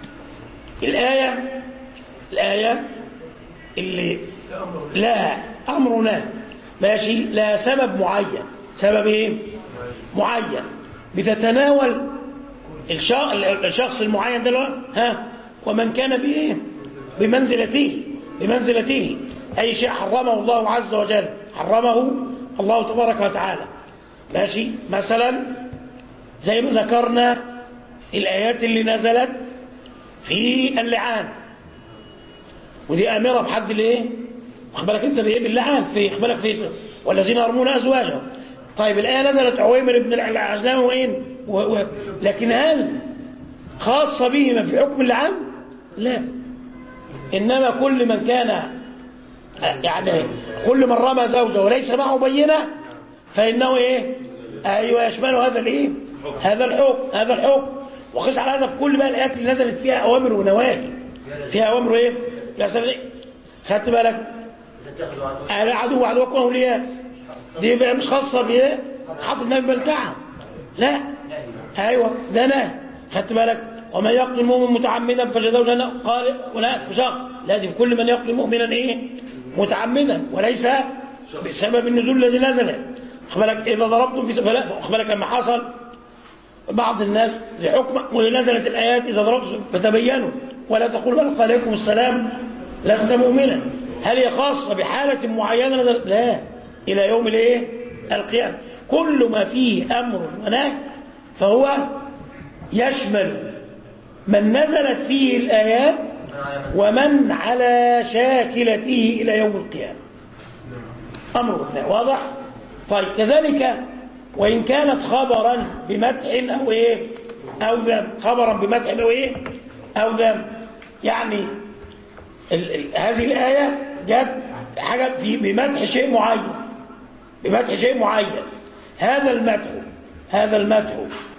الآية الآية اللي لها أمرنا ماشي لها سبب معين سبب ايه معين بتتناول الش- الشخص المعين ده اللي هو، ها ومن كان بايه بمنزلته بمنزلته أي شيء حرمه الله عز وجل حرمه الله تبارك وتعالى ماشي مثلا زي ما ذكرنا الآيات اللي نزلت في اللعان ودي آمرة بحد الايه واخد بالك انت بايه باللعان في واخد بالك في والذين يرمون ازواجهم طيب الآية نزلت عويمر بن العزلام وين و... و... لكن هل خاصة بهما في حكم اللعان لا إنما كل من كان يعني كل من رمى زوجه وليس معه بينة فإنه إيه أيوة يشمله هذا الإيه هذا الحكم هذا الحكم وقس على هذا في كل بقى الآيات اللي نزلت فيها أوامر ونواهي فيها أوامر إيه يا سيدي خدت بالك أهل عدو وعدوكم أولياء دي بقى مش خاصة بإيه حط النبي بلتعة لا أيوة ده أنا خدت بالك ومن يقتل المؤمن متعمدا فجزاؤه جهنم قال ولا في شهر لا دي كل من يقتل مؤمنا ايه متعمدا وليس بسبب النزول الذي نزل خد بالك اذا ضربتم في فلا خد بالك لما حصل بعض الناس لحكم ونزلت الايات اذا ضربتم فتبينوا ولا تقولوا بل قال عليكم السلام لست مؤمنا هل هي خاصه بحاله معينه نزلت لا الى يوم الايه القيامه كل ما فيه امر ونهي فهو يشمل من نزلت فيه الآيات ومن على شاكلته إلى يوم القيامة أمر واضح طيب كذلك وإن كانت خبرا بمدح أو إيه أو ذم خبرا بمدح أو إيه أو ذم يعني ال ال هذه الآية جت حاجة في بمدح شيء معين بمدح شيء معين هذا المدح هذا المدح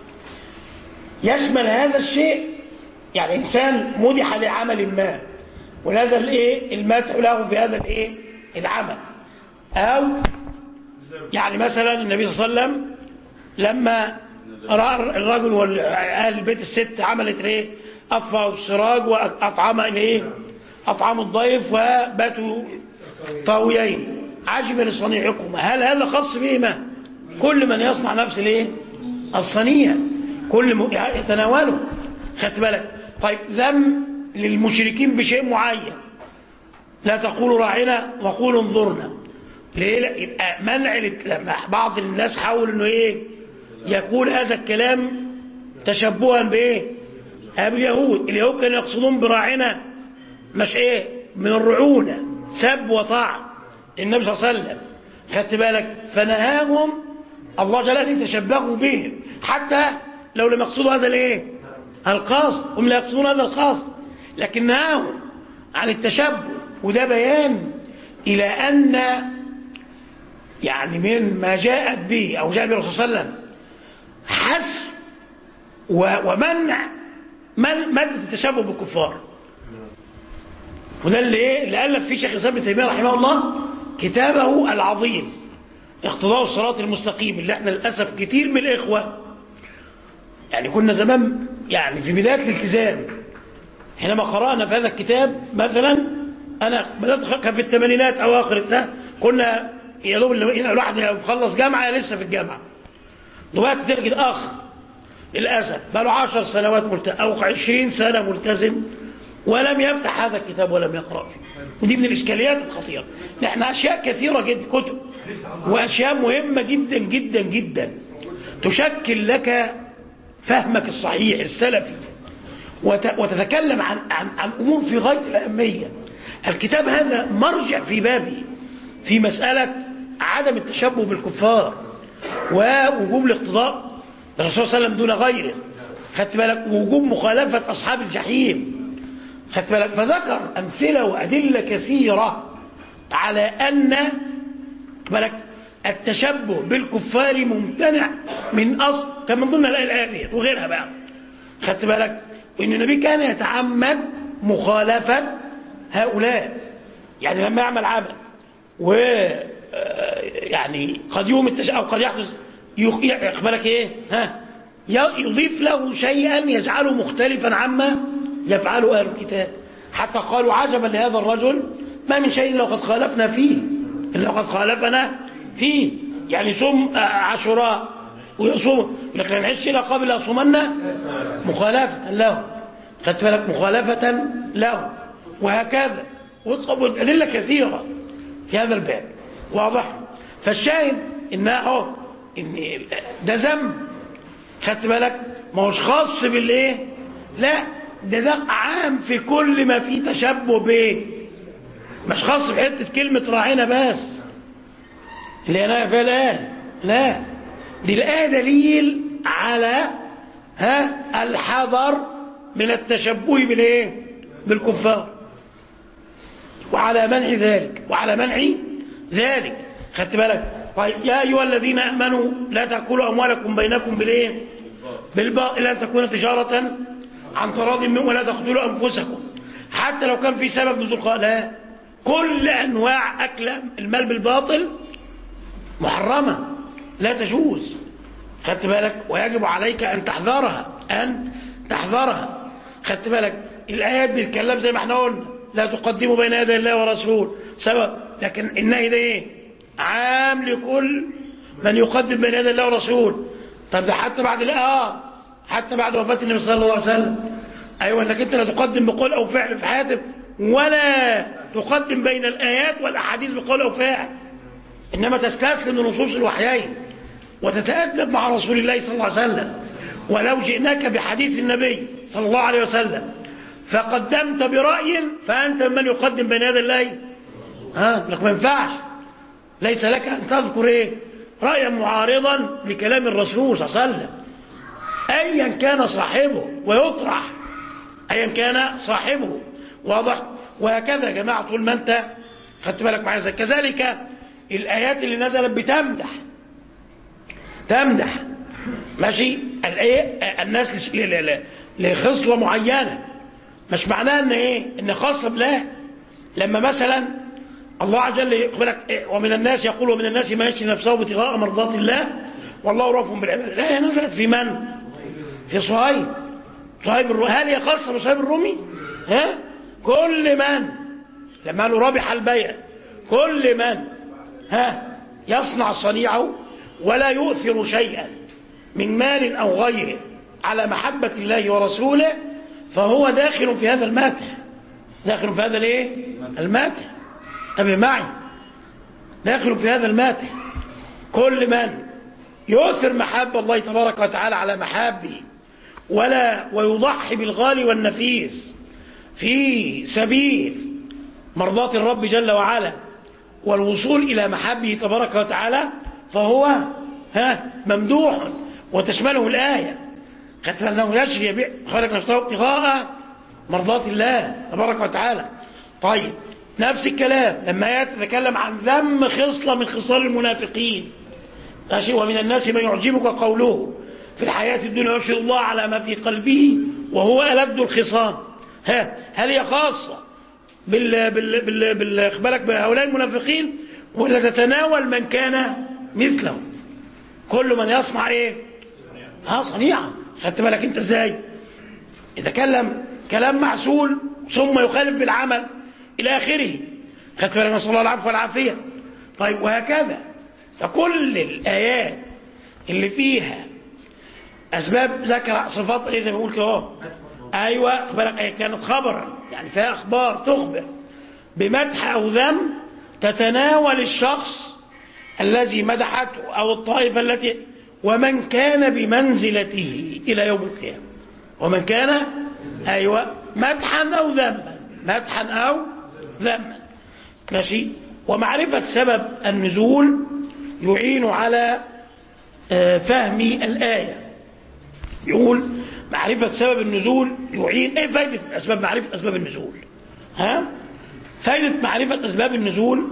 يشمل هذا الشيء يعني إنسان مدح لعمل ما ونزل الايه المدح له في هذا الايه العمل أو يعني مثلا النبي صلى الله عليه وسلم لما رأى الرجل وأهل البيت الست عملت ايه أطفأوا السراج وأطعم الايه أطعموا الضيف وباتوا طاويين عجب لصنيعكم هل هذا خاص بهما كل من يصنع نفس الايه الصنيع كل م... يتناوله خدت بالك طيب ذم للمشركين بشيء معين لا تقولوا راعنا وقولوا انظرنا ليه لا يبقى منع لما بعض الناس حاول انه ايه يقول هذا الكلام تشبها بايه باليهود اليهود كانوا يقصدون براعنا مش ايه من الرعونه سب وطاعه النبي صلى الله عليه وسلم خدت بالك فنهاهم الله جل وعلا يتشبهوا بهم حتى لو لم يقصدوا هذا الايه القصد هم لا يقصدون هذا القصد لكن نهاهم عن التشبه وده بيان الى ان يعني من ما جاءت به او جاء به الرسول صلى الله عليه وسلم حس ومنع من مادة التشبه بالكفار وده اللي ايه اللي الف فيه شيخ الاسلام ابن تيميه رحمه الله كتابه العظيم اقتضاء الصراط المستقيم اللي احنا للأسف كتير من الإخوة يعني كنا زمان يعني في بداية الالتزام حينما قرأنا في هذا الكتاب مثلا أنا بدأت كان في الثمانينات أواخر ده كنا يا دوب الواحد يخلص جامعة لسه في الجامعة دلوقتي تجد أخ للأسف بقى له 10 سنوات ملتزم أو 20 سنة ملتزم ولم يفتح هذا الكتاب ولم يقرأ فيه ودي من الإشكاليات الخطيرة نحن أشياء كثيرة جدا كتب وأشياء مهمة جدا جدا جدا تشكل لك فهمك الصحيح السلفي وتتكلم عن, عن, عن أمور في غاية الأهمية الكتاب هذا مرجع في بابه في مسألة عدم التشبه بالكفار ووجوب الاقتضاء الرسول صلى الله عليه وسلم دون غيره خدت بالك ووجوب مخالفة أصحاب الجحيم خدت بالك فذكر أمثلة وأدلة كثيرة على أن بالك التشبه بالكفار ممتنع من أصل كان من ضمن الآية دي وغيرها بقى خدت بالك وإن النبي كان يتعمد مخالفة هؤلاء يعني لما يعمل عمل و يعني قد يوم التش... أو قد يحدث يقبلك إيه ها يضيف له شيئا يجعله مختلفا عما يفعله أهل الكتاب حتى قالوا عجبا لهذا الرجل ما من شيء إلا وقد خالفنا فيه إلا وقد خالفنا فيه يعني صم عاشوراء ويصوم لكن نعيش إلى قبل أصومنا مخالفة له خدت بالك مخالفة له وهكذا والأدلة كثيرة في هذا الباب واضح فالشاهد إنه إن ده ذنب خدت بالك ما هوش خاص بالإيه لا ده ده عام في كل ما فيه تشبه به مش خاص بحتة كلمة راعينا بس اللي أنا فيها الآن لا دي الآية دليل على ها الحذر من التشبه بالإيه بالكفار وعلى منع ذلك وعلى منع ذلك خدت بالك طيب يا أيها الذين آمنوا لا تأكلوا أموالكم بينكم بالإيه بالباطل أن تكون تجارة عن تراض منكم ولا تقتلوا أنفسكم حتى لو كان في سبب نزول قال لا كل أنواع أكل المال بالباطل محرمة لا تجوز خدت بالك ويجب عليك أن تحذرها أن تحذرها خدت بالك الآيات بتتكلم زي ما احنا قلنا لا تقدموا بين يدي الله ورسول سبب لكن النهي ده ايه عام لكل من يقدم بين يدي الله ورسول طب ده حتى بعد لا اه حتى بعد وفاة النبي صلى الله عليه وسلم ايوه انك انت لا تقدم بقول او فعل في حياتك ولا تقدم بين الايات والاحاديث بقول او فعل انما تستسلم لنصوص الوحيين وتتأدب مع رسول الله صلى الله عليه وسلم ولو جئناك بحديث النبي صلى الله عليه وسلم فقدمت برأي فأنت من يقدم بين يدي الله ها لك ما ينفعش ليس لك أن تذكر إيه رأيا معارضا لكلام الرسول صلى الله عليه وسلم أيا كان صاحبه ويطرح أيا كان صاحبه واضح وهكذا يا جماعة طول ما أنت خدت بالك معايا كذلك الآيات اللي نزلت بتمدح تمدح ماشي الايه الناس لخصله معينه مش معناه ان ايه ان خاصه بلا لما مثلا الله عز وجل يقبلك إيه ومن الناس يقول ومن الناس ما يشري نفسه ابتغاء مرضات الله والله رؤوف بالعباد لا هي نزلت في من في صهيب صهيب الرومي هل هي خاصه بصهيب الرومي ها كل من لما له رابح البيع كل من ها يصنع صنيعه ولا يؤثر شيئا من مال أو غيره على محبة الله ورسوله فهو داخل في هذا المدح داخل في هذا الايه المدح تبع معي داخل في هذا المدح كل من يؤثر محبة الله تبارك وتعالى على محابه ولا ويضحي بالغالي والنفيس في سبيل مرضاة الرب جل وعلا والوصول إلى محبه تبارك وتعالى فهو ها ممدوح وتشمله الآية قد أنه يشري يبيع خلق نفسه ابتغاء مرضات الله تبارك وتعالى طيب نفس الكلام لما يتكلم عن ذم خصلة من خصال المنافقين ماشي ومن الناس من يعجبك قوله في الحياة الدنيا يشهد الله على ما في قلبه وهو ألد الخصام ها هل هي خاصة بال بال بال بالإخبارك بهؤلاء المنافقين ولا تتناول من كان مثله كل من يصنع ايه ها صنيعا خدت بالك انت ازاي يتكلم كلام معسول ثم يخالف بالعمل الى اخره خدت بالك نسال الله العفو والعافيه طيب وهكذا فكل الايات اللي فيها اسباب ذكر صفات ايه زي ما بقول كده اهو ايوه خد بالك هي كانت خبرا يعني فيها اخبار تخبر بمدح او ذم تتناول الشخص الذي مدحته او الطائفه التي ومن كان بمنزلته الى يوم القيامه ومن كان ايوه مدحا او ذما مدحا او ذما ماشي ومعرفه سبب النزول يعين على آه، فهم الايه يقول معرفة سبب النزول يعين ايه فايدة اسباب معرفة اسباب النزول ها فايدة معرفة اسباب النزول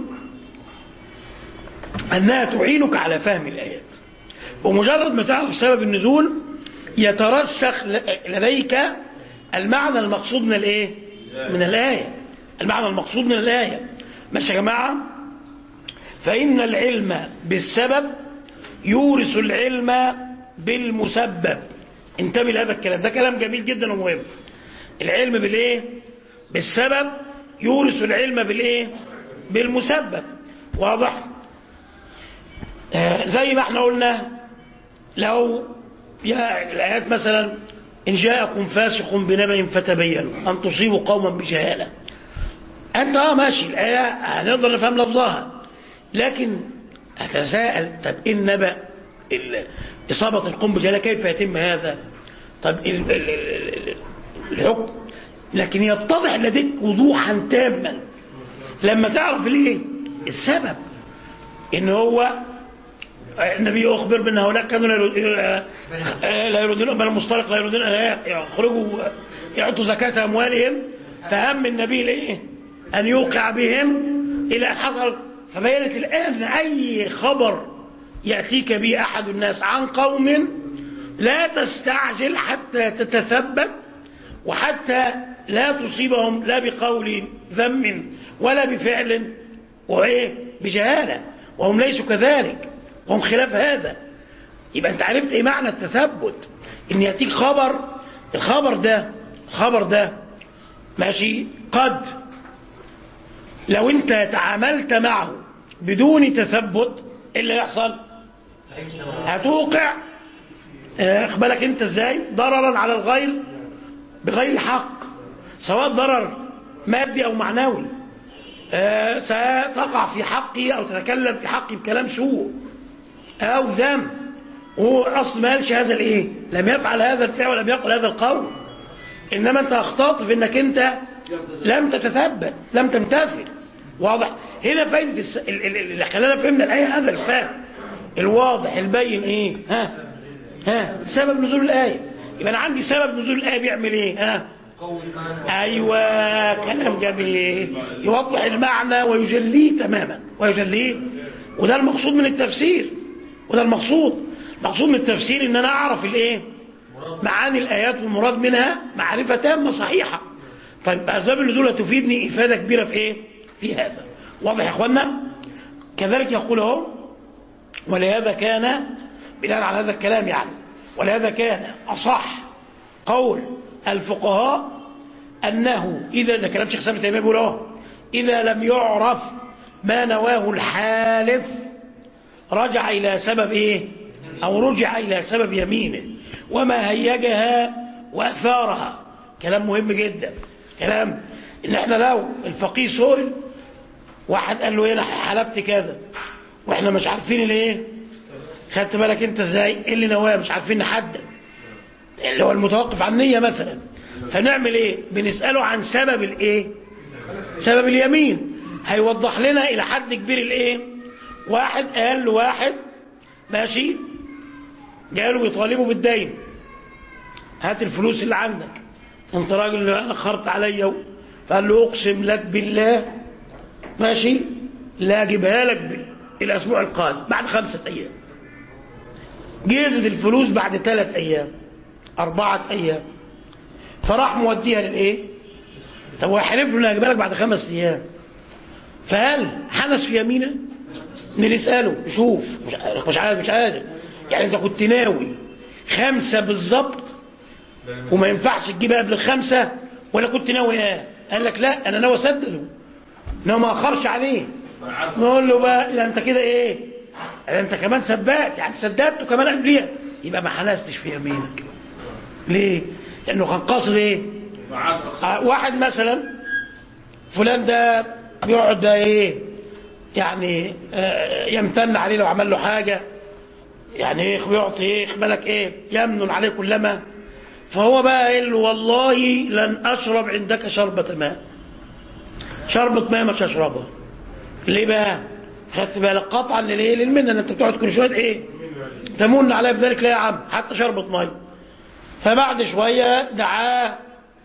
انها تعينك على فهم الايات ومجرد ما تعرف سبب النزول يترسخ ل- لديك المعنى المقصود من الايه من الايه المعنى المقصود من الايه ماشي يا جماعه فان العلم بالسبب يورث العلم بالمسبب انتبه لهذا الكلام ده كلام جميل جدا ومهم العلم بالايه بالسبب يورث العلم بالايه بالمسبب واضح آه زي ما احنا قلنا لو يا الايات مثلا ان جاءكم فاسق بنبأ فتبينوا ان تصيبوا قوما بجهاله انت اه ماشي الايه هنقدر نفهم لفظها لكن اتساءل طب ايه النبأ ال- اصابه القوم بجهاله كيف يتم هذا طب ال- ال- ال- ال- الحكم لكن يتضح لديك وضوحا تاما لما تعرف الايه السبب ان هو النبي اخبر بان هؤلاء كانوا لا يريدون- لا يريدون بل المصطلق لا يريدون ان يخرجوا يعطوا زكاه اموالهم فهم النبي الايه ان يوقع بهم الى ان حصل فبينت الان اي خبر ياتيك به احد الناس عن قوم لا تستعجل حتى تتثبت وحتى لا تصيبهم لا بقول ذم ولا بفعل وايه بجهاله وهم ليسوا كذلك وهم خلاف هذا يبقى انت عرفت ايه معنى التثبت ان ياتيك خبر الخبر ده الخبر ده ماشي قد لو انت تعاملت معه بدون تثبت ايه اللي يحصل هتوقع آه، اخد بالك انت ازاي ضررا على الغير بغير حق سواء ضرر مادي او معنوي آه، ستقع في حقي او تتكلم في حقي بكلام سوء او ذنب هو اصل ما قالش هذا الايه لم يفعل هذا الفعل ولم يقل هذا القول انما انت اخطات في انك انت لم تتثبت لم تمتثل واضح هنا فايده الس... ال- ال- اللي خلانا فهمنا الايه هذا الفهم الواضح البين ايه ها ها سبب نزول الايه يبقى انا عندي سبب نزول الايه بيعمل ايه ها ايوه كلام جميل يوضح المعنى ويجليه تماما ويجليه وده المقصود من التفسير وده المقصود المقصود من التفسير ان انا اعرف الايه معاني الايات والمراد منها معرفه تامه صحيحه طيب اسباب النزول هتفيدني افاده كبيره في ايه في هذا واضح يا اخوانا كذلك يقول اهو ولهذا كان بناء على هذا الكلام يعني ولهذا كان اصح قول الفقهاء انه اذا ده كلام شيخ سامي تيميه بيقول اهو اذا لم يعرف ما نواه الحالف رجع الى سبب ايه او رجع الى سبب يمينه وما هيجها واثارها كلام مهم جدا كلام ان احنا لو الفقيه سئل واحد قال له ايه انا حلفت كذا واحنا مش عارفين الايه خدت بالك انت ازاي ايه اللي نواه مش عارفين نحدد اللي هو المتوقف عن نية مثلا فنعمل ايه بنسأله عن سبب الايه سبب اليمين هيوضح لنا الى حد كبير الايه واحد قال له واحد ماشي جاله بيطالبه بالدين هات الفلوس اللي عندك انت راجل اخرت عليا فقال له اقسم لك بالله ماشي لا اجيبها لك بال- الاسبوع القادم بعد خمسة ايام جهزت الفلوس بعد ثلاث ايام اربعة ايام فراح موديها للايه طب هو هيحلف له انه هجيبها لك بعد خمس ايام فهل حنس في يمينه نيجي نساله نشوف مش عارف مش عارف مش قادر يعني انت كنت ناوي خمسه بالظبط وما ينفعش تجيبها قبل الخمسه ولا كنت ناوي ايه قال لك لا انا ناوي اسدده ناوي ما اخرش عليه نقول له بقى لا انت كده ايه ده انت كمان سبات يعني سددته كمان قبليها يبقى ما حنستش في يمينك ليه لانه كان قاصد ايه آه، واحد مثلا فلان ده بيقعد ده ايه يعني آه، يمتن عليه لو عمل له حاجه يعني ايه بيعطي ايه بالك ايه يمن عليه كلما فهو بقى قال له والله لن اشرب عندك شربة ماء شربة ماء مش هشربها ليه بقى خدت بالك قطعا للايه للمنه ان انت بتقعد كل شويه ايه تمن عليا بذلك لا يا عم حتى شربة ميه فبعد شويه دعاه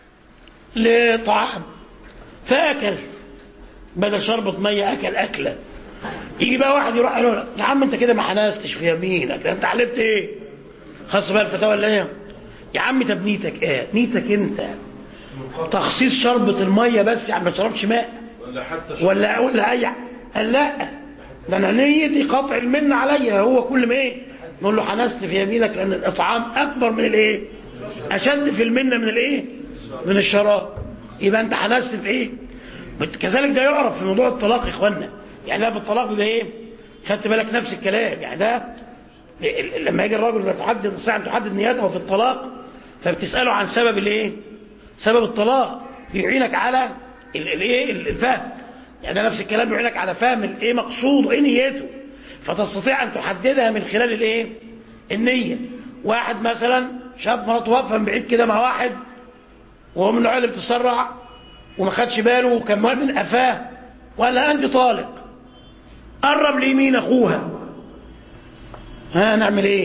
لطعام فاكل بدل شربة ميه اكل اكله يجي بقى واحد يروح يقول له يا عم انت كده ما حنستش في يمينك ده انت حلفت ايه خاص بقى الفتاوى اللي هي يا عم طب نيتك ايه نيتك انت تخصيص شربة الميه بس يعني ما تشربش ماء ولا حتى ولا ولا اي قال لا ده انا نيتي قطع المن عليا هو كل ما ايه نقول له حنست في يمينك لان الاطعام اكبر من الايه اشد في المنه من الايه من الشراب يبقى انت حنست في ايه كذلك ده يعرف في موضوع الطلاق يا اخوانا يعني ده في الطلاق ده ايه خدت بالك نفس الكلام يعني ده لما يجي الراجل تحدد الساعه تحدد نيته في الطلاق فبتساله عن سبب الايه سبب الطلاق بيعينك على ال- الايه الفهم يعني ده نفس الكلام بيعينك على فهم الايه مقصوده ايه نيته فتستطيع ان تحددها من خلال الايه النيه واحد مثلا شاب مراته واقفه من بعيد كده مع واحد وهو من النوع اللي بتسرع وما خدش باله وكان من قفاه وقال لها انت طالق قرب ليمين اخوها ها نعمل ايه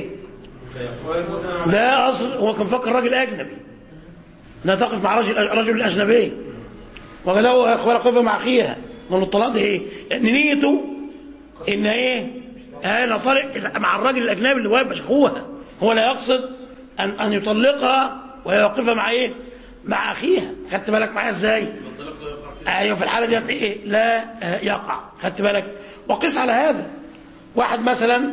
ده اصل هو كان فكر راجل اجنبي لا تقف مع رجل رجل اجنبي وغلو اخوها قفه مع اخيها من الطلاق ده ايه لان نيته ان ايه انا طارق مع الراجل الاجنبي اللي واقف مش اخوها هو لا يقصد ان ان يطلقها وهي واقفه مع ايه مع اخيها خدت بالك معايا ازاي ايوه في الحاله ديت ايه لا آه، يقع خدت بالك وقس على هذا واحد مثلا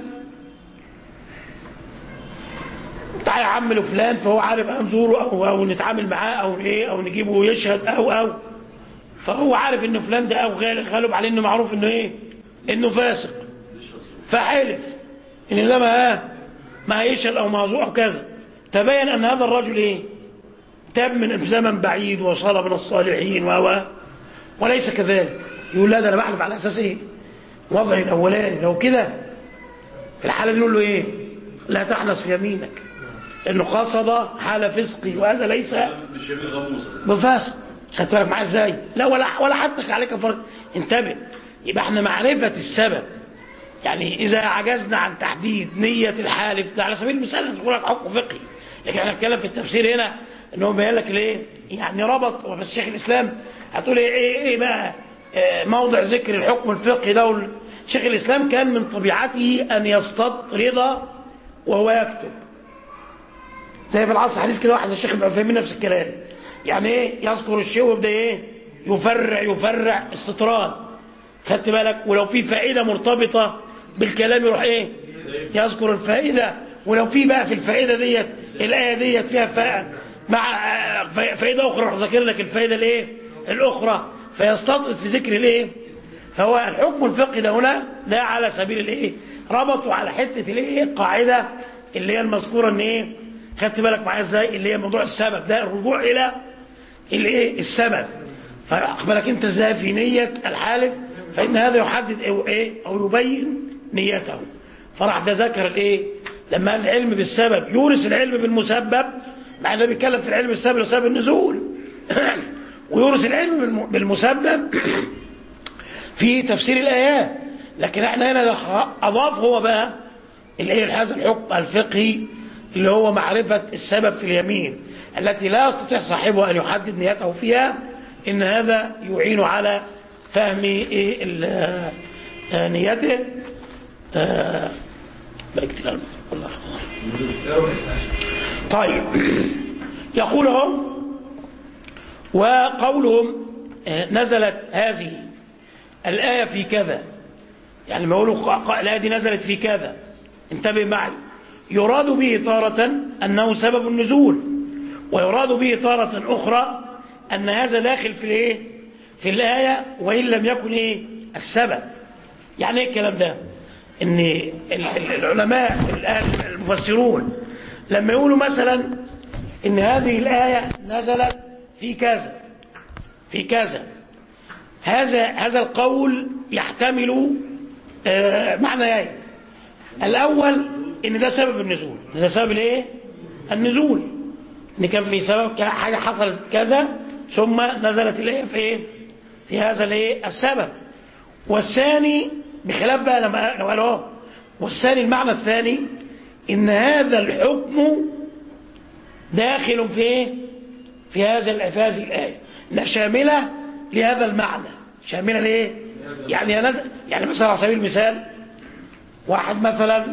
تعالى يا عم لفلان فهو عارف انظره او او نتعامل معاه او ايه او نجيبه يشهد او او فهو عارف ان فلان ده او غالب غالب عليه انه معروف انه ايه انه فاسق فحلف ان ده ما ما هيشهد او معذور او كذا تبين ان هذا الرجل ايه تاب من زمن بعيد وصار من الصالحين و وليس كذلك يقول لا ده انا بحلف على اساس ايه وضعي الاولاني لو كده في الحاله دي نقول له ايه لا تحنس في يمينك انه قصد حال فسقي وهذا ليس مش يمين غموسة بفاسق خدت بالك معايا ازاي لا ولا ولا حتى عليك فرق انتبه يبقى احنا معرفه السبب يعني اذا عجزنا عن تحديد نيه الحالف ده على سبيل المثال نقول لك حكم فقهي لكن احنا بنتكلم في التفسير هنا ان هو بيقول لك ليه يعني ربط وبس شيخ الاسلام هتقول ايه ايه, إيه بقى آه، موضع ذكر الحكم الفقهي ده وال- شيخ الاسلام كان من طبيعته ان يستطرد وهو يكتب زي في العصر الحديث كده واحد زي الشيخ ابن عثيمين نفس الكلام يعني ايه يذكر الشيء ويبدا ايه يفرع يفرع استطراد خدت بالك ولو في فائده مرتبطه بالكلام يروح ايه يذكر الفائده ولو في بقى في الفائده ديت الايه ديت فيها فائده مع آه، فا- فائده اخرى يروح ذاكر لك الفائده الايه الاخرى فيستطرد في ذكر الايه فهو الحكم الفقهي ده هنا ده على سبيل الايه ربطوا على حته الايه القاعده اللي هي المذكوره ان ايه خدت بالك معايا ازاي اللي هي موضوع السبب ده الرجوع الى الايه السبب فاقبلك انت ازاي في نيه الحالف فان هذا يحدد او ايه او يبين نيته فراح ده ذكر الايه لما قال العلم بالسبب يورث العلم بالمسبب مع انه بيتكلم في العلم بالسبب لسبب النزول ويورث العلم بالم- بالمسبب في تفسير الآيات لكن احنا هنا أضاف هو بقى الايه هذا الحكم الفقهي اللي هو معرفة السبب في اليمين التي لا يستطيع صاحبها أن يحدد نيته فيها إن هذا يعين على فهم إيه ال- آه، نيته آه، بقى كتير أوي. والله طيب يقولهم وقولهم آه، نزلت هذه الآية في كذا يعني ما يقولوا ق- ق- الآية دي نزلت في كذا انتبه معي يراد به تارة أنه سبب النزول ويراد به تارة أخرى أن هذا داخل في الإيه في الآية وإن لم يكن إيه السبب يعني إيه الكلام ده إن ال- ال- العلماء ال- المفسرون لما يقولوا مثلا إن هذه الآية نزلت في كذا في كذا هذا هذا القول يحتمل آه، معنيين الأول إن ده سبب النزول ده سبب الإيه؟ النزول إن كان في سبب ك- حاجة حصلت كذا ثم نزلت الإيه في إيه؟ في هذا الإيه؟ السبب والثاني بخلاف بقى لما لو قالوا أهو. والثاني المعنى الثاني إن هذا الحكم داخل في إيه؟ في هذا في هذه الآية إنها شاملة لهذا المعنى شاملة لإيه؟ يعني نزل يعني مثلا على سبيل المثال واحد مثلا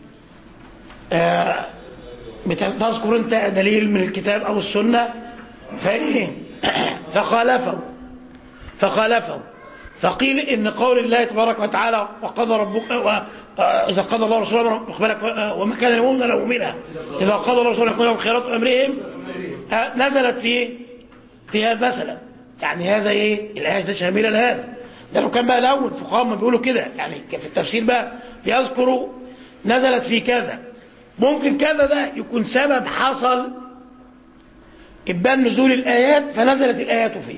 آه، بت- تذكر انت دليل من الكتاب او السنة فايه فخالفه فخالفه فقيل ان قول الله تبارك وتعالى وقضى ربك و- آه، اذا قضى الله ورسوله امرا واخبرك آه، وما كان يؤمن له مؤمنا اذا قضى الله ورسوله يكون لهم خيرات امرهم آه، نزلت في في هذا مثلا يعني هذا ايه الايه ده شامله لهذا ده لو كان بقى الاول فقهاء ما بيقولوا كده يعني في التفسير بقى بيذكروا نزلت في كذا ممكن كذا ده يكون سبب حصل إبان نزول الآيات فنزلت الآيات فيه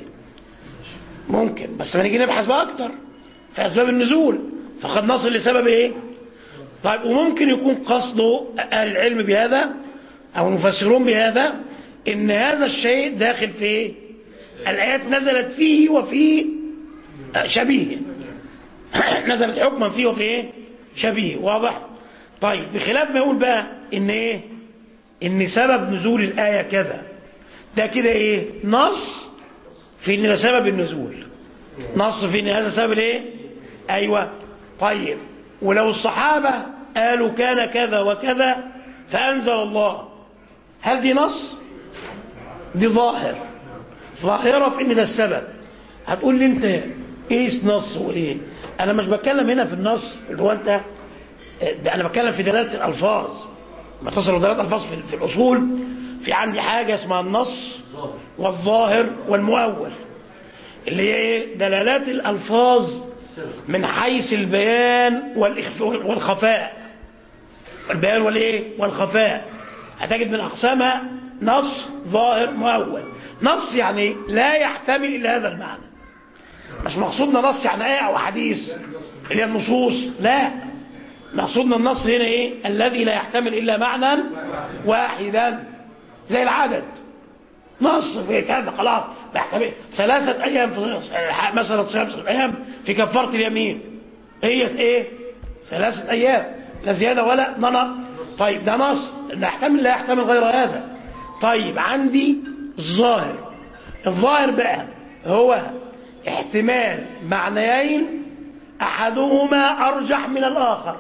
ممكن بس ما نيجي نبحث بقى أكتر في أسباب النزول فقد نصل لسبب إيه طيب وممكن يكون قصده أهل العلم بهذا أو المفسرون بهذا إن هذا الشيء داخل في إيه؟ الآيات نزلت فيه وفي شبيه نزلت حكما فيه وفي إيه؟ شبيه واضح طيب بخلاف ما يقول بقى إن إيه إن سبب نزول الآية كذا ده كده إيه نص في إن ده سبب النزول نص في إن هذا سبب الإيه أيوة طيب ولو الصحابة قالوا كان كذا وكذا فأنزل الله هل دي نص دي ظاهر ظاهرة في ان ده السبب هتقول لي انت ايه نص وايه انا مش بتكلم هنا في النص اللي هو انت ده انا بتكلم في دلالة الالفاظ ما تصل دلالة الالفاظ في, في الاصول في عندي حاجة اسمها النص والظاهر والمؤول اللي هي ايه دلالات الالفاظ من حيث البيان والإخف- والخفاء البيان والايه والخفاء هتجد من اقسامها نص ظاهر مؤول نص يعني لا يحتمل الا هذا المعنى مش مقصودنا نص يعني ايه او حديث اللي هي النصوص لا مقصودنا النص هنا ايه الذي لا يحتمل الا معنى واحدا زي العدد نص في كذا خلاص ما يحتمل ثلاثة أيام في مثلا صيام ثلاثة أيام في كفارة اليمين هي إيه ثلاثة أيام لا زيادة ولا نقص طيب ده نص لا يحتمل لا يحتمل غير هذا طيب عندي الظاهر الظاهر بقى هو احتمال معنيين أحدهما أرجح من الآخر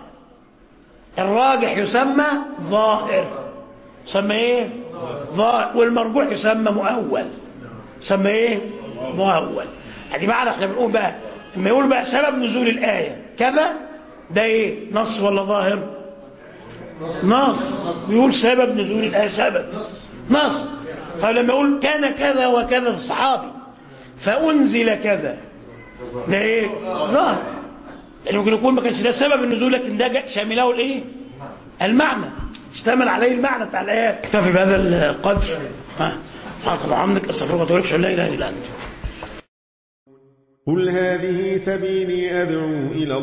الراجح يسمى ظاهر يسمى ايه ظاهر والمرجوح يسمى مؤول يسمى ايه مؤول ادي معنى احنا بنقول بقى لما يقول بقى سبب نزول الآية كذا ده ايه نص ولا ظاهر نص بيقول سبب نزول الآية سبب نص طيب لما يقول كان كذا وكذا الصحابي فأنزل كذا ده ايه ظاهر لأنه ممكن يكون ما كانش ده سبب النزول لكن ده جاء شامله الايه المعنى اشتمل عليه المعنى بتاع الايات اكتفي بهذا القدر ها سبحانك اللهم وبحمدك استغفرك واتوب اليك لا اله الا انت قل هذه سبيلي أدعو إلى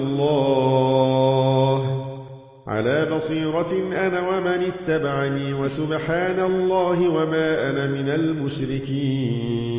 الله على بصيرة أنا ومن اتبعني وسبحان الله وما أنا من المشركين